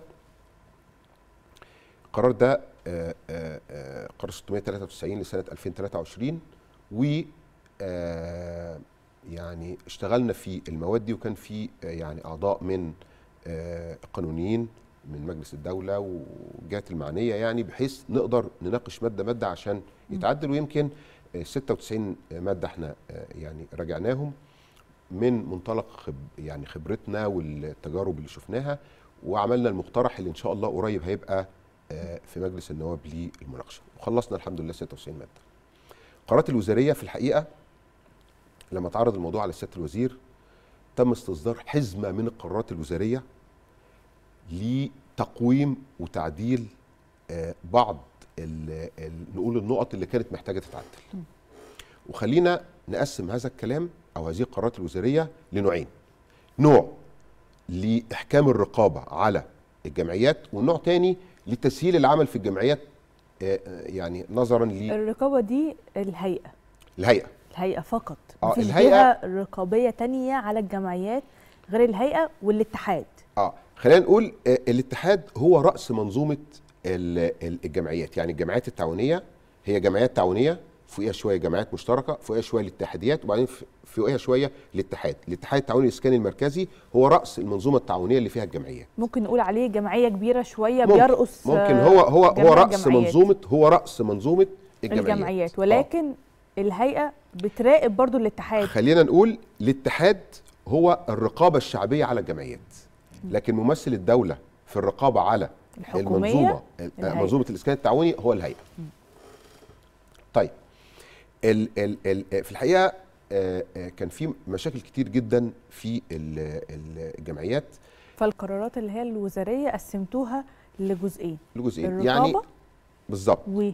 القرار ده آه، آه، آه، قرار 693 لسنه 2023 و آه، يعني اشتغلنا في المواد دي وكان في آه، يعني اعضاء من آه، القانونيين من مجلس الدوله والجهات المعنيه يعني بحيث نقدر نناقش ماده ماده عشان يتعدل ويمكن آه، 96 ماده احنا آه، يعني راجعناهم من منطلق خب يعني خبرتنا والتجارب اللي شفناها وعملنا المقترح اللي ان شاء الله قريب هيبقى آه، في مجلس النواب للمناقشه وخلصنا الحمد لله 96 ماده. القرارات الوزاريه في الحقيقه لما اتعرض الموضوع على سياده الوزير تم استصدار حزمه من القرارات الوزاريه لتقويم وتعديل آه، بعض ال- ال- نقول النقط اللي كانت محتاجه تتعدل. وخلينا نقسم هذا الكلام او هذه القرارات الوزاريه لنوعين. نوع لاحكام الرقابه على الجمعيات ونوع تاني لتسهيل العمل في الجمعيات آه، آه، يعني نظرا
الرقابه دي الهيئه
للهيئه.
الهيئه فقط
آه،
مفيش
الهيئة-
جهه رقابيه تانية على الجمعيات غير الهيئه والاتحاد
اه خلينا نقول آه، الاتحاد هو راس منظومه ال- ال- الجمعيات يعني الجمعيات التعاونيه هي جمعيات تعاونيه فوقيها شويه جمعيات مشتركه فوقيها شويه الاتحاديات وبعدين ف- فوقيها شويه الاتحاد الاتحاد التعاوني الاسكاني المركزي هو راس المنظومه التعاونيه اللي فيها الجمعيات
ممكن نقول عليه جمعيه كبيره شويه
ممكن
بيرقص
ممكن
آه،
هو هو هو
جميع
راس
الجمعيات.
منظومه هو راس منظومه الجمعيات,
الجمعيات
آه.
ولكن الهيئه بتراقب برضو الاتحاد
خلينا نقول الاتحاد هو الرقابه الشعبيه على الجمعيات لكن ممثل الدوله في الرقابه على
الحكومية
المنظومه
الهيئة.
منظومه الاسكان التعاوني هو الهيئه طيب ال ال ال في الحقيقه آه، آه، كان في مشاكل كتير جدا في ال- ال- الجمعيات
فالقرارات اللي هي الوزاريه قسمتوها لجزئين
لجزئين يعني
الرقابه
بالظبط
و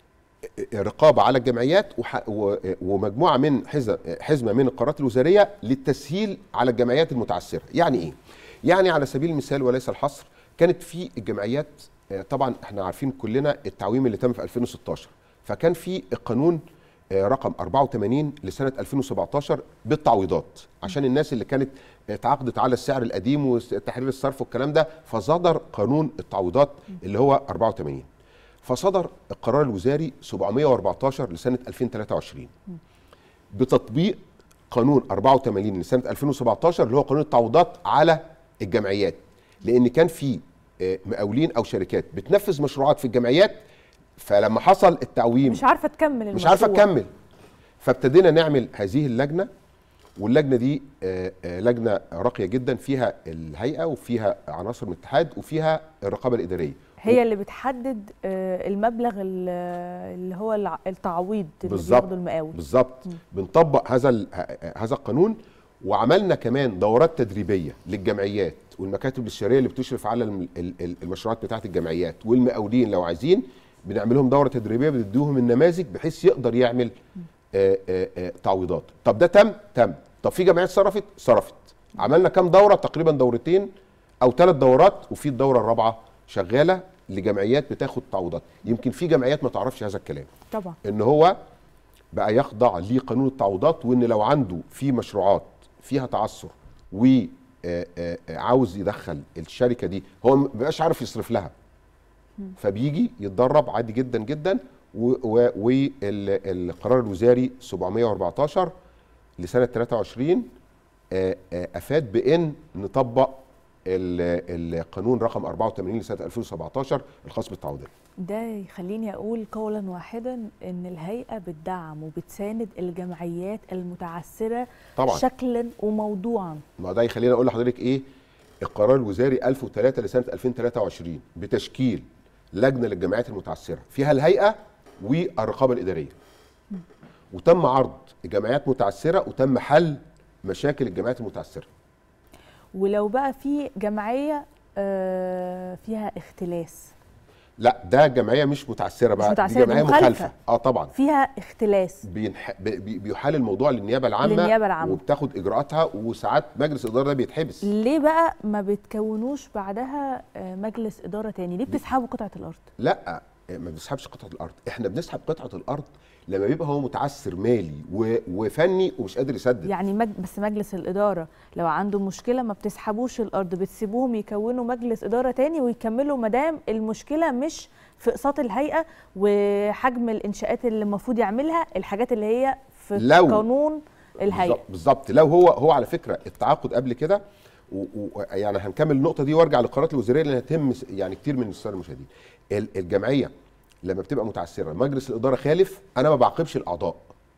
رقابه على الجمعيات وح- و- ومجموعه من حزم حزمه من القرارات الوزاريه للتسهيل على الجمعيات المتعثره يعني ايه يعني على سبيل المثال وليس الحصر كانت في الجمعيات آه، طبعا احنا عارفين كلنا التعويم اللي تم في 2016 فكان في القانون آه، رقم 84 لسنه 2017 بالتعويضات عشان الناس اللي كانت اتعاقدت على السعر القديم وتحرير الصرف والكلام ده فصدر قانون التعويضات اللي هو 84 فصدر القرار الوزاري 714 لسنه 2023 بتطبيق قانون 84 لسنه 2017 اللي هو قانون التعويضات على الجمعيات لان كان في آه، مقاولين او شركات بتنفذ مشروعات في الجمعيات فلما حصل التعويم
مش عارفه تكمل المشروع
مش عارفه تكمل فابتدينا نعمل هذه اللجنه واللجنه دي آه، آه، لجنه راقيه جدا فيها الهيئه وفيها عناصر من الاتحاد وفيها الرقابه الاداريه
هي اللي بتحدد آه، المبلغ ال- اللي هو الع- التعويض اللي
بالظبط
بياخده المقاول
بالظبط بنطبق هذا ال- ه- هذا القانون وعملنا كمان دورات تدريبيه للجمعيات والمكاتب الاستشاريه اللي بتشرف على الم- ال- ال- المشروعات بتاعه الجمعيات والمقاولين لو عايزين بنعمل لهم دوره تدريبيه بنديهم النماذج بحيث يقدر يعمل آه، آه، آه، تعويضات طب ده تم تم طب في جمعيات صرفت صرفت عملنا كام دوره تقريبا دورتين او ثلاث دورات وفي الدوره الرابعه شغاله لجمعيات بتاخد تعويضات يمكن في جمعيات ما تعرفش هذا الكلام
طبعا
ان هو بقى يخضع لقانون التعويضات وان لو عنده في مشروعات فيها تعثر وعاوز يدخل الشركه دي هو ما بيبقاش عارف يصرف لها فبيجي يتدرب عادي جدا جدا والقرار الوزاري 714 لسنه 23 آه، آه، افاد بان نطبق ال- القانون رقم 84 لسنه 2017 الخاص بالتعويضات
ده يخليني اقول قولا واحدا ان الهيئه بتدعم وبتساند الجمعيات المتعثره
طبعا
شكلا وموضوعا
ما ده يخليني اقول لحضرتك ايه القرار الوزاري 1003 لسنه 2023 بتشكيل لجنه للجمعيات المتعثره فيها الهيئه والرقابه الاداريه وتم عرض جمعيات متعثره وتم حل مشاكل الجمعيات المتعثره
ولو بقى في جمعيه آه، فيها اختلاس
لا ده جمعيه مش متعثره بقى
متعثرة،
دي
دي
جمعيه
مخالفة.
مخالفه اه طبعا
فيها اختلاس
بينح... بي- بيحال الموضوع للنيابه العامه
للنيابة العامة.
وبتاخد اجراءاتها وساعات مجلس الاداره ده بيتحبس
ليه بقى ما بتكونوش بعدها آه، مجلس اداره تاني ليه بتسحبوا قطعه الارض
لا ما بنسحبش قطعه الارض احنا بنسحب قطعه الارض لما بيبقى هو متعثر مالي و... وفني ومش قادر يسدد
يعني مج... بس مجلس الاداره لو عنده مشكله ما بتسحبوش الارض بتسيبوهم يكونوا مجلس اداره تاني ويكملوا مدام المشكله مش في اقساط الهيئه وحجم الانشاءات اللي المفروض يعملها الحاجات اللي هي في
لو-
قانون الهيئه
بالظبط- بالظبط لو هو هو على فكره التعاقد قبل كده و... و... يعني هنكمل النقطه دي وارجع للقرارات الوزاريه اللي هتهم س- يعني كتير من الساده المشاهدين ال- الجمعيه لما بتبقى متعثره مجلس الاداره خالف انا ما بعاقبش الاعضاء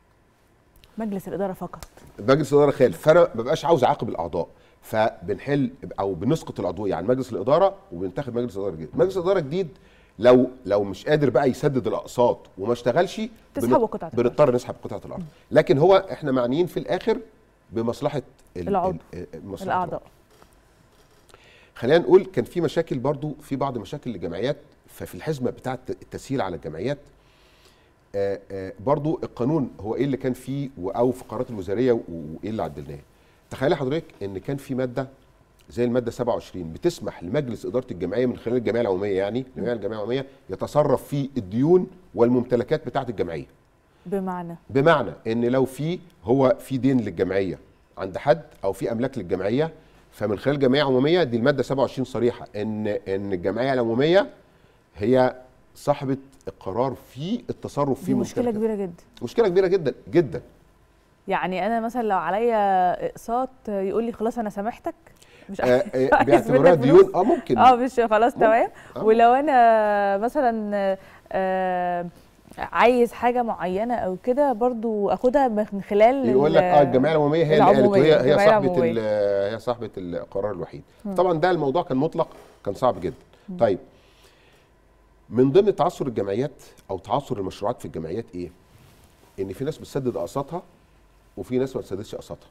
مجلس الاداره فقط
مجلس الاداره خالف فانا ما ببقاش عاوز اعاقب الاعضاء فبنحل او بنسقط العضو يعني مجلس الاداره وبننتخب مجلس اداره جديد مجلس الاداره جديد لو لو مش قادر بقى يسدد الاقساط وما اشتغلش
تسحبوا
بن-
قطعة الأرض.
بنضطر نسحب قطعه الارض لكن هو احنا معنيين في الاخر بمصلحه ال-
العضو.
ال- ال- مصلحة
الاعضاء
خلينا نقول كان في مشاكل برضو في بعض مشاكل للجمعيات ففي الحزمه بتاعه التسهيل على الجمعيات آه، آه، برضو القانون هو ايه اللي كان فيه و- او في القرارات الوزاريه و- وايه اللي عدلناه تخيل حضرتك ان كان في ماده زي الماده 27 بتسمح لمجلس اداره الجمعيه من خلال الجمعيه العموميه يعني الجمعيه الجمعيه العموميه يتصرف في الديون والممتلكات بتاعه الجمعيه
بمعنى
بمعنى ان لو في هو في دين للجمعيه عند حد او في املاك للجمعيه فمن خلال جمعيه عموميه دي الماده 27 صريحه ان ان الجمعيه العموميه هي صاحبه القرار في التصرف
دي
في
مشكله
مشكلة
كبيره جدا
مشكله كبيره جدا جدا
يعني انا مثلا لو عليا اقساط يقول لي خلاص انا سامحتك مش
آه،
عايز-
آه،
مش عايز
بيعتبروها
منك فلوس.
ديون اه ممكن
اه مش خلاص تمام
آه.
ولو انا مثلا آه عايز حاجه معينه او كده برضو اخدها من خلال
يقول لك
ال-
اه الجمعيه العموميه هي اللي قالت
العمومية،
وهي هي
الجمعية
صاحبه
العمومية.
ال- هي صاحبه القرار الوحيد طبعا ده الموضوع كان مطلق كان صعب جدا طيب من ضمن تعثر الجمعيات او تعثر المشروعات في الجمعيات ايه ان في ناس بتسدد اقساطها وفي ناس ما بتسددش اقساطها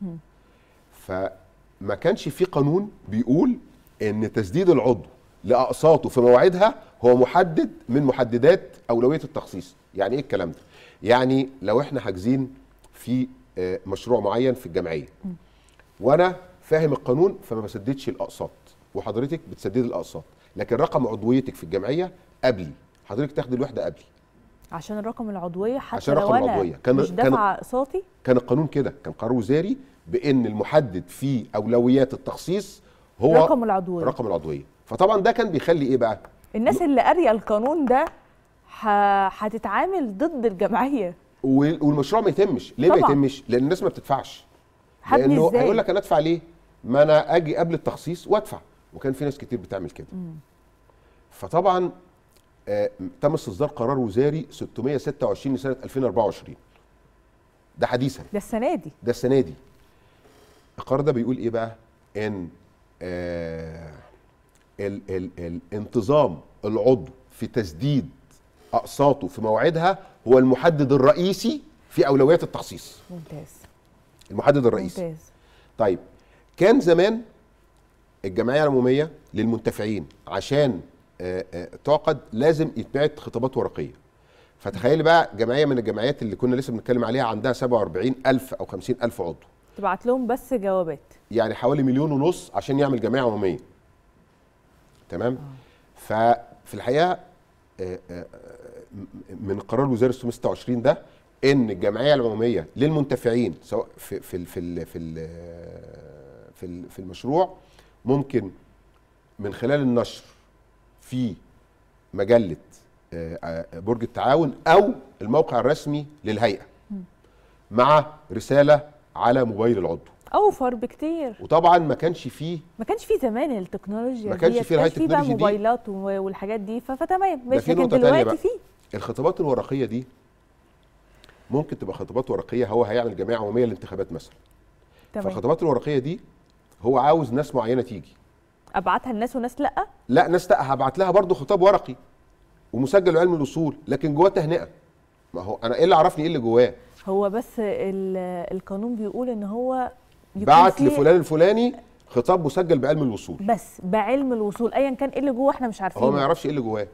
فما كانش في قانون بيقول ان تسديد العضو لاقساطه في مواعيدها هو محدد من محددات اولويه التخصيص يعني ايه الكلام ده يعني لو احنا حاجزين في آه، مشروع معين في الجمعيه وانا فاهم القانون فما بسددش الاقساط وحضرتك بتسددي الاقساط لكن رقم عضويتك في الجمعيه قبلي حضرتك تاخدي الوحده قبلي
عشان الرقم العضويه حتى
عشان
لو
رقم
انا
العضوية. كان-
مش
كان-
دافعه اقساطي
كان القانون كده كان قرار وزاري بان المحدد في اولويات التخصيص هو
رقم العضويه
رقم العضويه فطبعا ده كان بيخلي ايه بقى
الناس اللي قاريه القانون ده ه- هتتعامل ضد الجمعيه
وال- والمشروع ما يتمش ليه ما
طبعاً.
يتمش لان الناس ما بتدفعش
هبني
لانه
ازاي
هيقول لك انا ادفع ليه ما انا اجي قبل التخصيص وادفع وكان في ناس كتير بتعمل كده فطبعا آه تم استصدار قرار وزاري 626 لسنه 2024 ده حديثا
ده السنه دي
ده السنه دي القرار ده بيقول ايه بقى ان آه ال ال الانتظام العضو في تسديد اقساطه في موعدها هو المحدد الرئيسي في اولويات التخصيص
ممتاز
المحدد الرئيسي
ممتاز
طيب كان زمان الجمعيه العموميه للمنتفعين عشان آه، آه، تعقد لازم يتبعت خطابات ورقيه فتخيلي بقى جمعيه من الجمعيات اللي كنا لسه بنتكلم عليها عندها 47000 او 50000 عضو
تبعت لهم بس جوابات
يعني حوالي مليون ونص عشان يعمل جمعيه عموميه تمام ففي الحقيقه آه، آه، م- من قرار وزاره 626 ده ان الجمعيه العموميه للمنتفعين سواء في في ال- في ال- في ال- في ال- في المشروع ممكن من خلال النشر في مجله آه، آه، برج التعاون او الموقع الرسمي للهيئه مع رساله على موبايل العضو
اوفر بكتير
وطبعا ما كانش فيه
ما كانش في زمان التكنولوجيا
ما كانش
ديت،
في الهاي
كانش في بقى
تكنولوجي دي.
موبايلات و- والحاجات دي ف- فتمام
ده
مش
في
لكن
نقطة تانية
دلوقتي
بقى.
في
الخطابات الورقيه دي ممكن تبقى خطابات ورقيه هو هيعمل جمعيه عموميه للانتخابات مثلا
تمام
فالخطابات الورقيه دي هو عاوز ناس معينه تيجي
ابعتها لناس وناس لا
لا ناس لا هبعت لها برضو خطاب ورقي ومسجل علم الاصول لكن جواه تهنئه ما هو انا ايه اللي عرفني ايه اللي جواه
هو بس ال- القانون بيقول ان هو يكون
بعت
فيه
لفلان الفلاني خطاب مسجل بعلم الوصول
بس بعلم الوصول ايا كان ايه اللي جوه احنا مش عارفين
هو ما يعرفش ايه اللي جواه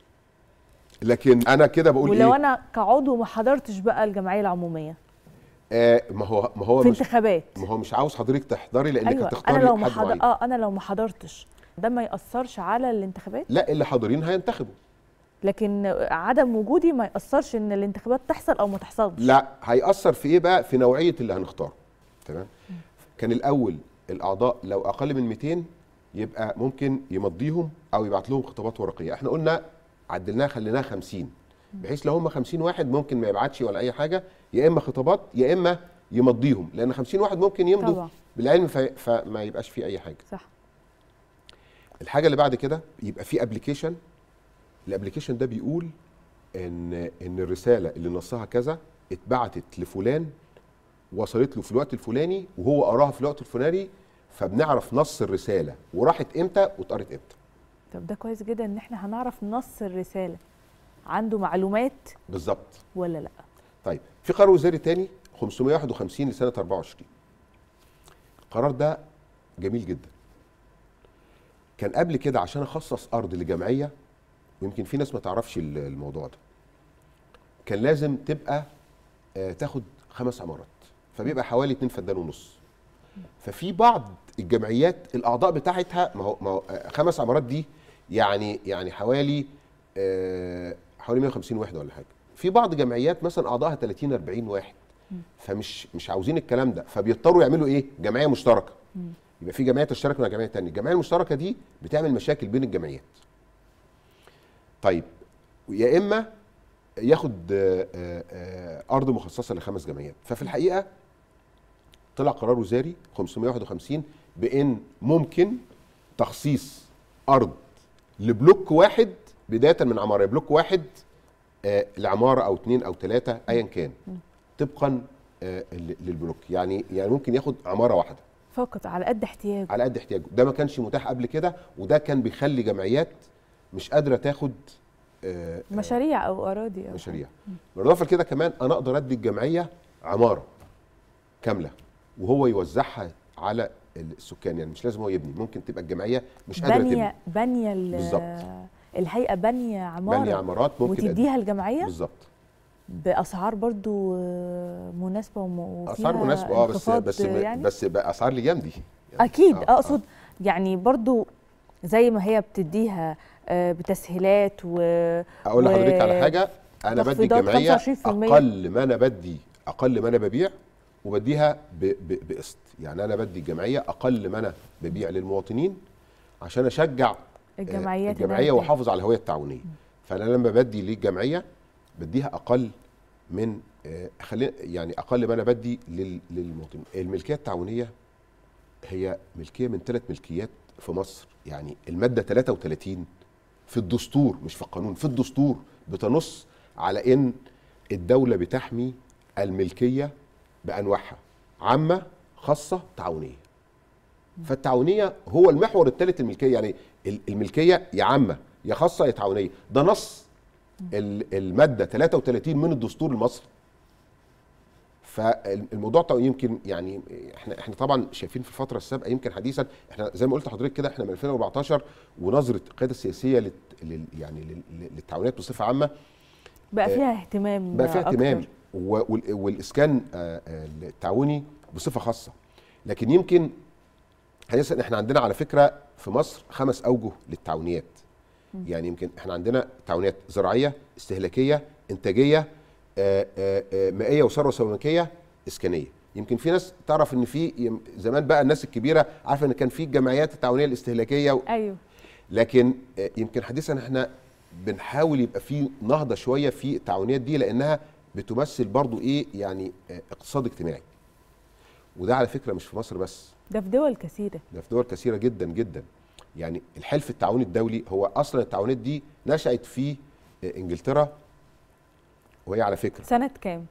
لكن انا كده بقول
ولو
ايه
انا كعضو ما حضرتش بقى الجمعيه العموميه
آه ما هو ما هو
في
مش
انتخابات
ما هو مش عاوز حضرتك تحضري لانك
ايوه
هتختاري
انا لو ما
حد
حضر...
معين
اه انا لو ما حضرتش ده ما ياثرش على الانتخابات
لا اللي حاضرين هينتخبوا
لكن عدم وجودي ما ياثرش ان الانتخابات تحصل او ما تحصلش
لا هيأثر في ايه بقى في نوعيه اللي هنختاره تمام كان الاول الاعضاء لو اقل من 200 يبقى ممكن يمضيهم او يبعت لهم خطابات ورقيه احنا قلنا عدلناها خليناها 50 بحيث لو هم 50 واحد ممكن ما يبعتش ولا اي حاجه يا اما خطابات يا اما يمضيهم لان 50 واحد ممكن يمضوا
طبعا.
بالعلم في فما يبقاش في اي حاجه
صح
الحاجه اللي بعد كده يبقى في ابلكيشن الابلكيشن ده بيقول ان ان الرساله اللي نصها كذا اتبعتت لفلان وصلت له في الوقت الفلاني وهو قراها في الوقت الفلاني فبنعرف نص الرساله وراحت امتى واتقرت امتى
طب ده كويس جدا ان احنا هنعرف نص الرساله عنده معلومات
بالظبط
ولا لا
طيب في قرار وزاري تاني 551 لسنه 24 القرار ده جميل جدا كان قبل كده عشان اخصص ارض لجمعيه ويمكن في ناس ما تعرفش ال- الموضوع ده كان لازم تبقى آه، تاخد خمس عمارات فبيبقى حوالي 2 فدان ونص ففي بعض الجمعيات الاعضاء بتاعتها ما هو ما هو آه، خمس عمارات دي يعني يعني حوالي آه، حوالي 150 وحده ولا حاجه في بعض جمعيات مثلا اعضائها 30 40 واحد فمش مش عاوزين الكلام ده فبيضطروا يعملوا ايه جمعيه مشتركه يبقى في جمعيه تشترك مع جمعيه تانية الجمعيه المشتركه دي بتعمل مشاكل بين الجمعيات طيب يا اما ياخد آه، آه، آه، ارض مخصصه لخمس جمعيات ففي الحقيقه طلع قرار وزاري 551 بان ممكن تخصيص ارض لبلوك واحد بدايه من عماره بلوك واحد آه، لعماره او اثنين او ثلاثه ايا كان طبقا آه، ل- للبلوك يعني يعني ممكن ياخد عماره واحده
فقط على قد احتياجه
على قد احتياجه ده ما كانش متاح قبل كده وده كان بيخلي جمعيات مش قادره تاخد آه، آه،
مشاريع او اراضي أو
مشاريع بالاضافه لكده كمان انا اقدر ادي الجمعيه عماره كامله وهو يوزعها على السكان يعني مش لازم هو يبني ممكن تبقى الجمعيه مش قادره
بانيه
تبني
بانيه ال-
بالظبط.
الهيئه بانيه عماره
بني عمارات ممكن
وتديها الجمعيه
بالظبط
باسعار برضو آه، مناسبه وم- وفيها
اسعار مناسبه اه بس
انخفاض
بس
يعني
بس باسعار لجام دي يعني
اكيد
آه،
اقصد يعني برضو زي ما هي بتديها آه، بتسهيلات و
اقول لحضرتك
و-
على حاجه انا بدي
تخفيضات
الجمعيه
25%
اقل ما انا بدي اقل ما انا ببيع وبديها ب- ب- بقسط يعني انا بدي الجمعيه اقل ما انا ببيع للمواطنين عشان اشجع
الجمعيات إنها
الجمعيه
تدي.
واحافظ على الهويه التعاونيه فانا لما بدي للجمعيه بديها اقل من آه، خلي يعني اقل ما انا بدي لل- للمواطنين الملكيه التعاونيه هي ملكيه من ثلاث ملكيات في مصر يعني الماده 33 في الدستور مش في القانون في الدستور بتنص على ان الدوله بتحمي الملكيه بانواعها عامه خاصه تعاونيه فالتعاونيه هو المحور الثالث الملكيه يعني ال- الملكيه يا عامه يا خاصه يا تعاونيه ده نص ال- الماده 33 من الدستور المصري فالموضوع طبعا يمكن يعني احنا احنا طبعا شايفين في الفتره السابقه يمكن حديثا احنا زي ما قلت لحضرتك كده احنا من 2014 ونظره القياده السياسيه لل لل- يعني لل- للتعاونات بصفه عامه
بقى
آه،
فيها اهتمام
بقى فيها
أكتر.
اهتمام و- وال- والاسكان آه، آه، التعاوني بصفه خاصه لكن يمكن حديثا احنا عندنا على فكره في مصر خمس اوجه للتعاونيات يعني يمكن احنا عندنا تعاونيات زراعيه استهلاكيه انتاجيه آه، آه، آه، مائيه وثروه سمكيه اسكانيه يمكن في ناس تعرف ان في يم- زمان بقى الناس الكبيره عارفه ان كان في الجمعيات التعاونيه الاستهلاكيه و-
ايوه
لكن آه، يمكن حديثا احنا بنحاول يبقى في نهضه شويه في التعاونيات دي لانها بتمثل برضو ايه يعني آه، اقتصاد اجتماعي وده على فكره مش في مصر بس
ده في دول كثيره
ده في دول كثيره جدا جدا يعني الحلف التعاوني الدولي هو اصلا التعاونات دي نشات في آه، انجلترا وهي على فكره
سنه كام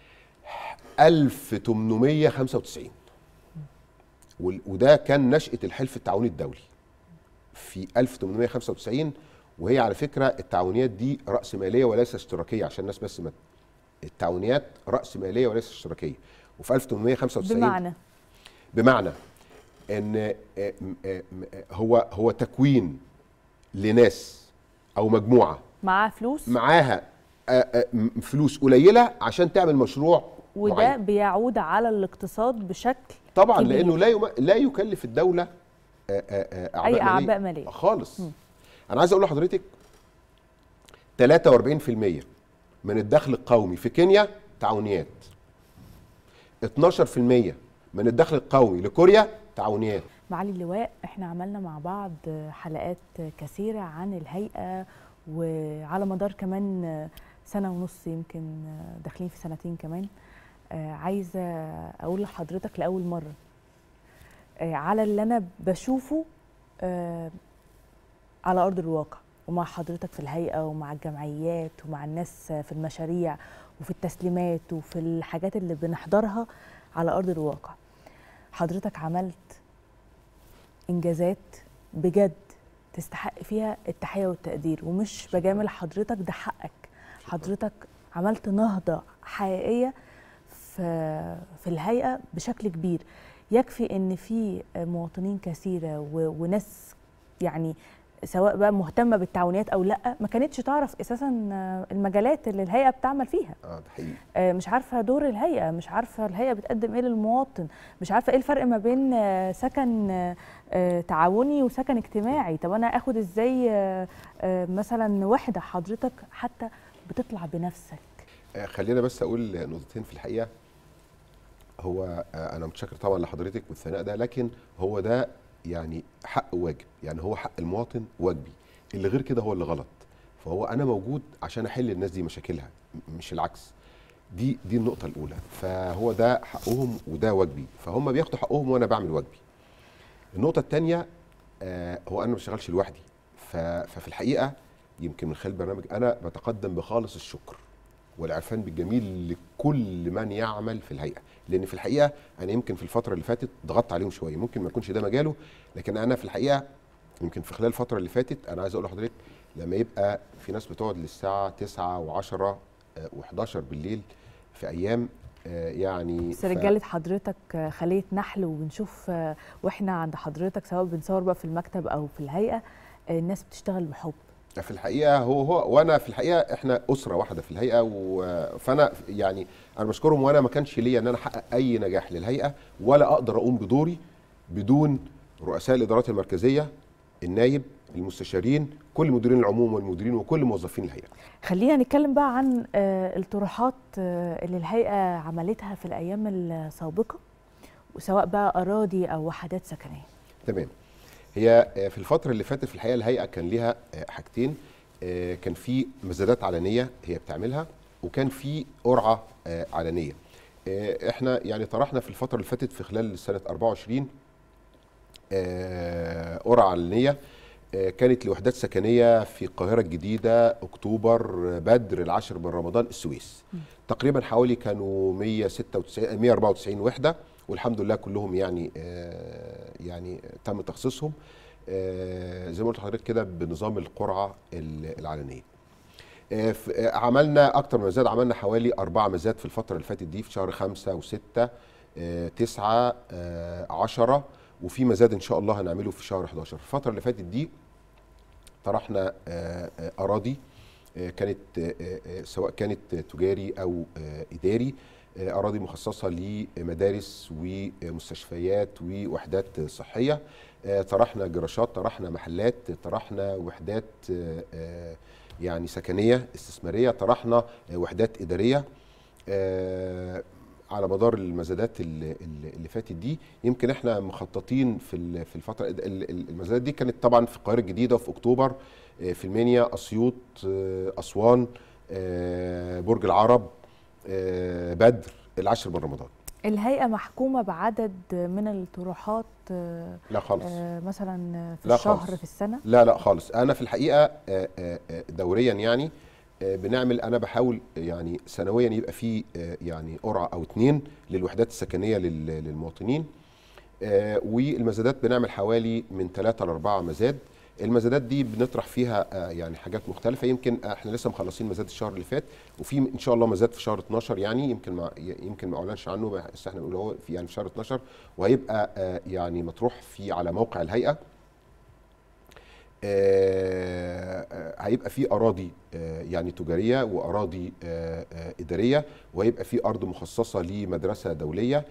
1895 وال- وده كان نشأة الحلف التعاوني الدولي في 1895 وهي على فكرة التعاونيات دي رأسمالية وليس اشتراكية عشان الناس بس ما التعاونيات رأسمالية وليس اشتراكية وفي 1895
بمعنى
بمعنى ان آه، م- آه، م- آه، هو هو تكوين لناس او مجموعه
معاه فلوس
معاها آه، آه، م- فلوس قليله عشان تعمل مشروع
وده
معين.
بيعود على الاقتصاد بشكل
طبعا
كبير.
لانه لا يم... لا يكلف الدوله آه، آه، آه،
أي أعباء مالية.
خالص انا عايز اقول لحضرتك 43% من الدخل القومي في كينيا تعاونيات 12% من الدخل القومي لكوريا تعاونيات
معالي اللواء احنا عملنا مع بعض حلقات كثيرة عن الهيئة وعلى مدار كمان سنة ونص يمكن داخلين في سنتين كمان آه، عايزة أقول لحضرتك لأول مرة آه، على اللي أنا بشوفه آه، على أرض الواقع ومع حضرتك في الهيئة ومع الجمعيات ومع الناس في المشاريع وفي التسليمات وفي الحاجات اللي بنحضرها على أرض الواقع حضرتك عملت انجازات بجد تستحق فيها التحيه والتقدير ومش بجامل حضرتك ده حقك حضرتك عملت نهضه حقيقيه في في الهيئه بشكل كبير يكفي ان في مواطنين كثيره و- وناس يعني سواء بقى مهتمه بالتعاونيات او لا ما كانتش تعرف اساسا المجالات اللي الهيئه بتعمل فيها
اه ده حقيقي
آه، مش عارفه دور الهيئه مش عارفه الهيئه بتقدم ايه للمواطن مش عارفه ايه الفرق ما بين آه، سكن آه، آه، تعاوني وسكن اجتماعي طب انا اخد ازاي آه، آه، مثلا وحده حضرتك حتى بتطلع بنفسك
آه، خلينا بس اقول نقطتين في الحقيقه هو آه، انا متشكر طبعا لحضرتك والثناء ده لكن هو ده يعني حق واجب يعني هو حق المواطن واجبي اللي غير كده هو اللي غلط فهو انا موجود عشان احل الناس دي مشاكلها م- مش العكس دي دي النقطه الاولى فهو ده حقهم وده واجبي فهم بياخدوا حقهم وانا بعمل واجبي النقطه الثانيه آه هو انا ما بشتغلش لوحدي ف- ففي الحقيقه يمكن من خلال البرنامج انا بتقدم بخالص الشكر والعرفان بالجميل لكل من يعمل في الهيئه لان في الحقيقه انا يمكن في الفتره اللي فاتت ضغطت عليهم شويه ممكن ما يكونش ده مجاله لكن انا في الحقيقه يمكن في خلال الفتره اللي فاتت انا عايز اقول لحضرتك لما يبقى في ناس بتقعد للساعه 9 و10 و11 بالليل في ايام آه، يعني
بس
ف-
رجاله حضرتك آه، خليه نحل وبنشوف آه، واحنا عند حضرتك سواء بنصور بقى في المكتب او في الهيئه آه، الناس بتشتغل بحب
في الحقيقه هو هو وانا في الحقيقه احنا اسره واحده في الهيئه و- فانا يعني انا بشكرهم وانا ما كانش ليا ان انا احقق اي نجاح للهيئه ولا اقدر اقوم بدوري بدون رؤساء الادارات المركزيه النايب المستشارين كل مديرين العموم والمديرين وكل موظفين الهيئه
خلينا نتكلم بقى عن آه، الطروحات آه، اللي الهيئه عملتها في الايام السابقه وسواء بقى اراضي او وحدات سكنيه
تمام هي آه، في الفترة اللي فاتت في الحقيقة الهيئة كان ليها آه، حاجتين آه، كان في مزادات علنية هي بتعملها وكان في قرعة آه، علنية آه، احنا يعني طرحنا في الفترة اللي فاتت في خلال سنة 24 آه، قرعة علنية آه، كانت لوحدات سكنية في القاهرة الجديدة أكتوبر آه، بدر العاشر من رمضان السويس تقريبا حوالي كانوا 196 194 وحدة والحمد لله كلهم يعني آه، يعني تم تخصيصهم آه، زي ما قلت لحضرتك كده بنظام القرعة ال- العلنية آه، ف- آه، عملنا اكتر من مزاد عملنا حوالي اربع مزاد في الفتره اللي فاتت دي في شهر خمسة وستة آه، تسعة آه، عشرة وفي مزاد ان شاء الله هنعمله في شهر 11 الفتره اللي فاتت دي طرحنا آه، آه، اراضي آه، كانت آه، آه، سواء كانت تجاري او آه، اداري آه، اراضي مخصصه لمدارس ومستشفيات ووحدات صحيه آه، طرحنا جراشات طرحنا محلات طرحنا وحدات آه، آه، يعني سكنيه استثماريه طرحنا آه، وحدات اداريه آه، على مدار المزادات اللي, اللي فاتت دي يمكن احنا مخططين في ال- في الفتره ال- ال- المزادات دي كانت طبعا في القاهره الجديده وفي اكتوبر آه، في المنيا اسيوط آه، اسوان آه، برج العرب آه، بدر العاشر من رمضان
الهيئه محكومه بعدد من الطروحات آه،
لا خالص
آه، مثلا في
لا
الشهر
خالص.
في السنه
لا لا خالص انا في الحقيقه آه، آه، آه، دوريا يعني آه، بنعمل انا بحاول يعني سنويا يبقى في آه، يعني قرعه او اتنين للوحدات السكنيه لل- للمواطنين آه، والمزادات بنعمل حوالي من ثلاثة لأربعة مزاد المزادات دي بنطرح فيها آه، يعني حاجات مختلفة يمكن احنا لسه مخلصين مزاد الشهر اللي فات وفي ان شاء الله مزاد في شهر 12 يعني يمكن ما يمكن ما اعلنش عنه بس احنا بنقول هو في يعني في شهر 12 وهيبقى آه، يعني مطروح في على موقع الهيئة آه، آه، هيبقى في اراضي آه، يعني تجاريه واراضي آه، آه، اداريه وهيبقى في ارض مخصصه لمدرسه دوليه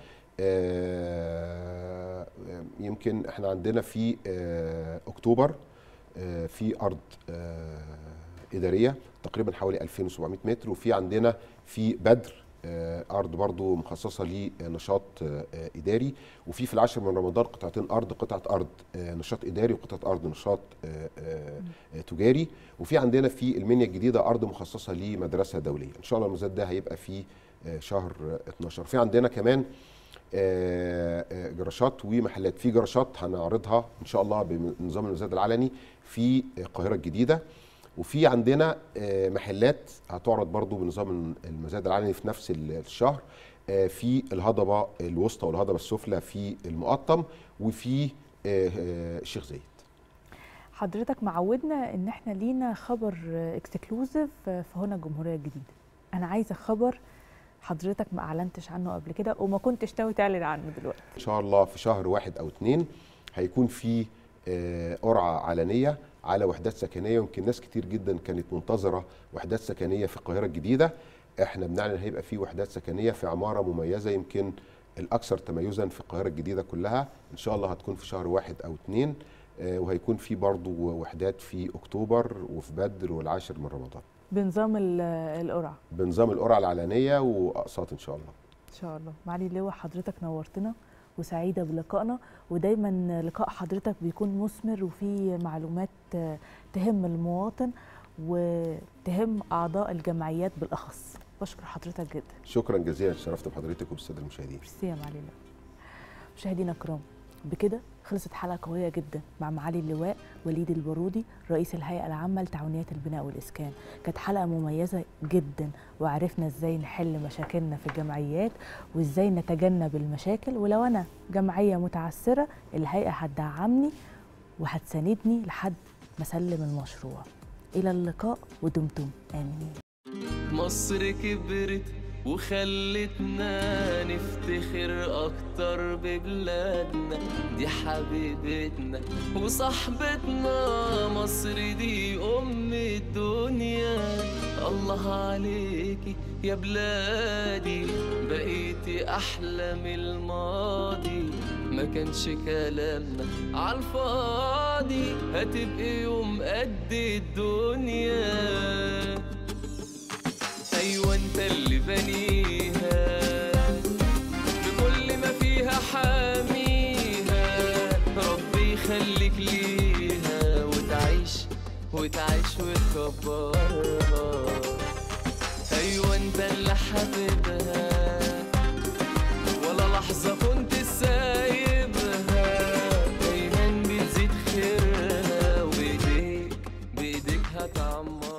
آه، آه، يمكن احنا عندنا في آه، اكتوبر آه، في ارض آه، اداريه تقريبا حوالي 2700 متر وفي عندنا في بدر آه، ارض برضو مخصصه لنشاط آه، آه، اداري وفي في العاشر من رمضان قطعتين ارض قطعه ارض آه، نشاط اداري وقطعه ارض نشاط آه، آه، آه، تجاري وفي عندنا في المنيا الجديده ارض مخصصه لمدرسه دوليه ان شاء الله المزاد ده هيبقى في آه، شهر آه، 12 في عندنا كمان آه، آه، جراشات ومحلات في جراشات هنعرضها ان شاء الله بنظام المزاد العلني في القاهره الجديده وفي عندنا آه، محلات هتعرض برضو بنظام المزاد العلني في نفس الشهر آه، في الهضبه الوسطى والهضبه السفلى في المقطم وفي آه، آه، الشيخ زايد
حضرتك معودنا ان احنا لينا خبر اكسكلوزيف في هنا الجمهوريه الجديده انا عايزه خبر حضرتك ما اعلنتش عنه قبل كده وما كنتش ناوي تعلن عنه دلوقتي
ان شاء الله في شهر واحد او اتنين هيكون في آه، قرعه علنيه على وحدات سكنيه يمكن ناس كتير جدا كانت منتظره وحدات سكنيه في القاهره الجديده احنا بنعلن هيبقى في وحدات سكنيه في عماره مميزه يمكن الاكثر تميزا في القاهره الجديده كلها ان شاء الله هتكون في شهر واحد او اتنين آه، وهيكون في برضو وحدات في اكتوبر وفي بدر والعاشر من رمضان
بنظام ال- القرعه
بنظام القرعه العلنيه واقساط ان شاء الله
ان شاء الله معالي اللواء حضرتك نورتنا وسعيده بلقائنا ودايما لقاء حضرتك بيكون مثمر وفيه معلومات آه، تهم المواطن وتهم اعضاء الجمعيات بالاخص بشكر حضرتك جدا
شكرا جزيلا شرفت بحضرتك وبالساده المشاهدين
ميرسي يا معالي اللواء مشاهدينا الكرام بكده خلصت حلقه قويه جدا مع معالي اللواء وليد البارودي رئيس الهيئه العامه لتعاونيات البناء والاسكان كانت حلقه مميزه جدا وعرفنا ازاي نحل مشاكلنا في الجمعيات وازاي نتجنب المشاكل ولو انا جمعيه متعثره الهيئه هتدعمني وهتساندني لحد ما اسلم المشروع الى اللقاء ودمتم امنين
مصر كبرت وخلتنا نفتخر اكتر ببلادنا دي حبيبتنا وصاحبتنا مصر دي ام الدنيا الله عليكي يا بلادي بقيتي احلى من الماضي ما كانش كلامنا عالفاضي هتبقي يوم قد الدنيا ايوه انت اللي بنيها بكل ما فيها حاميها ربي يخليك ليها وتعيش وتعيش وتكبرها ايوه انت اللي حبيبها ولا لحظة كنت سايبها دايما بتزيد خيرها وبايديك بايديك هتعمرها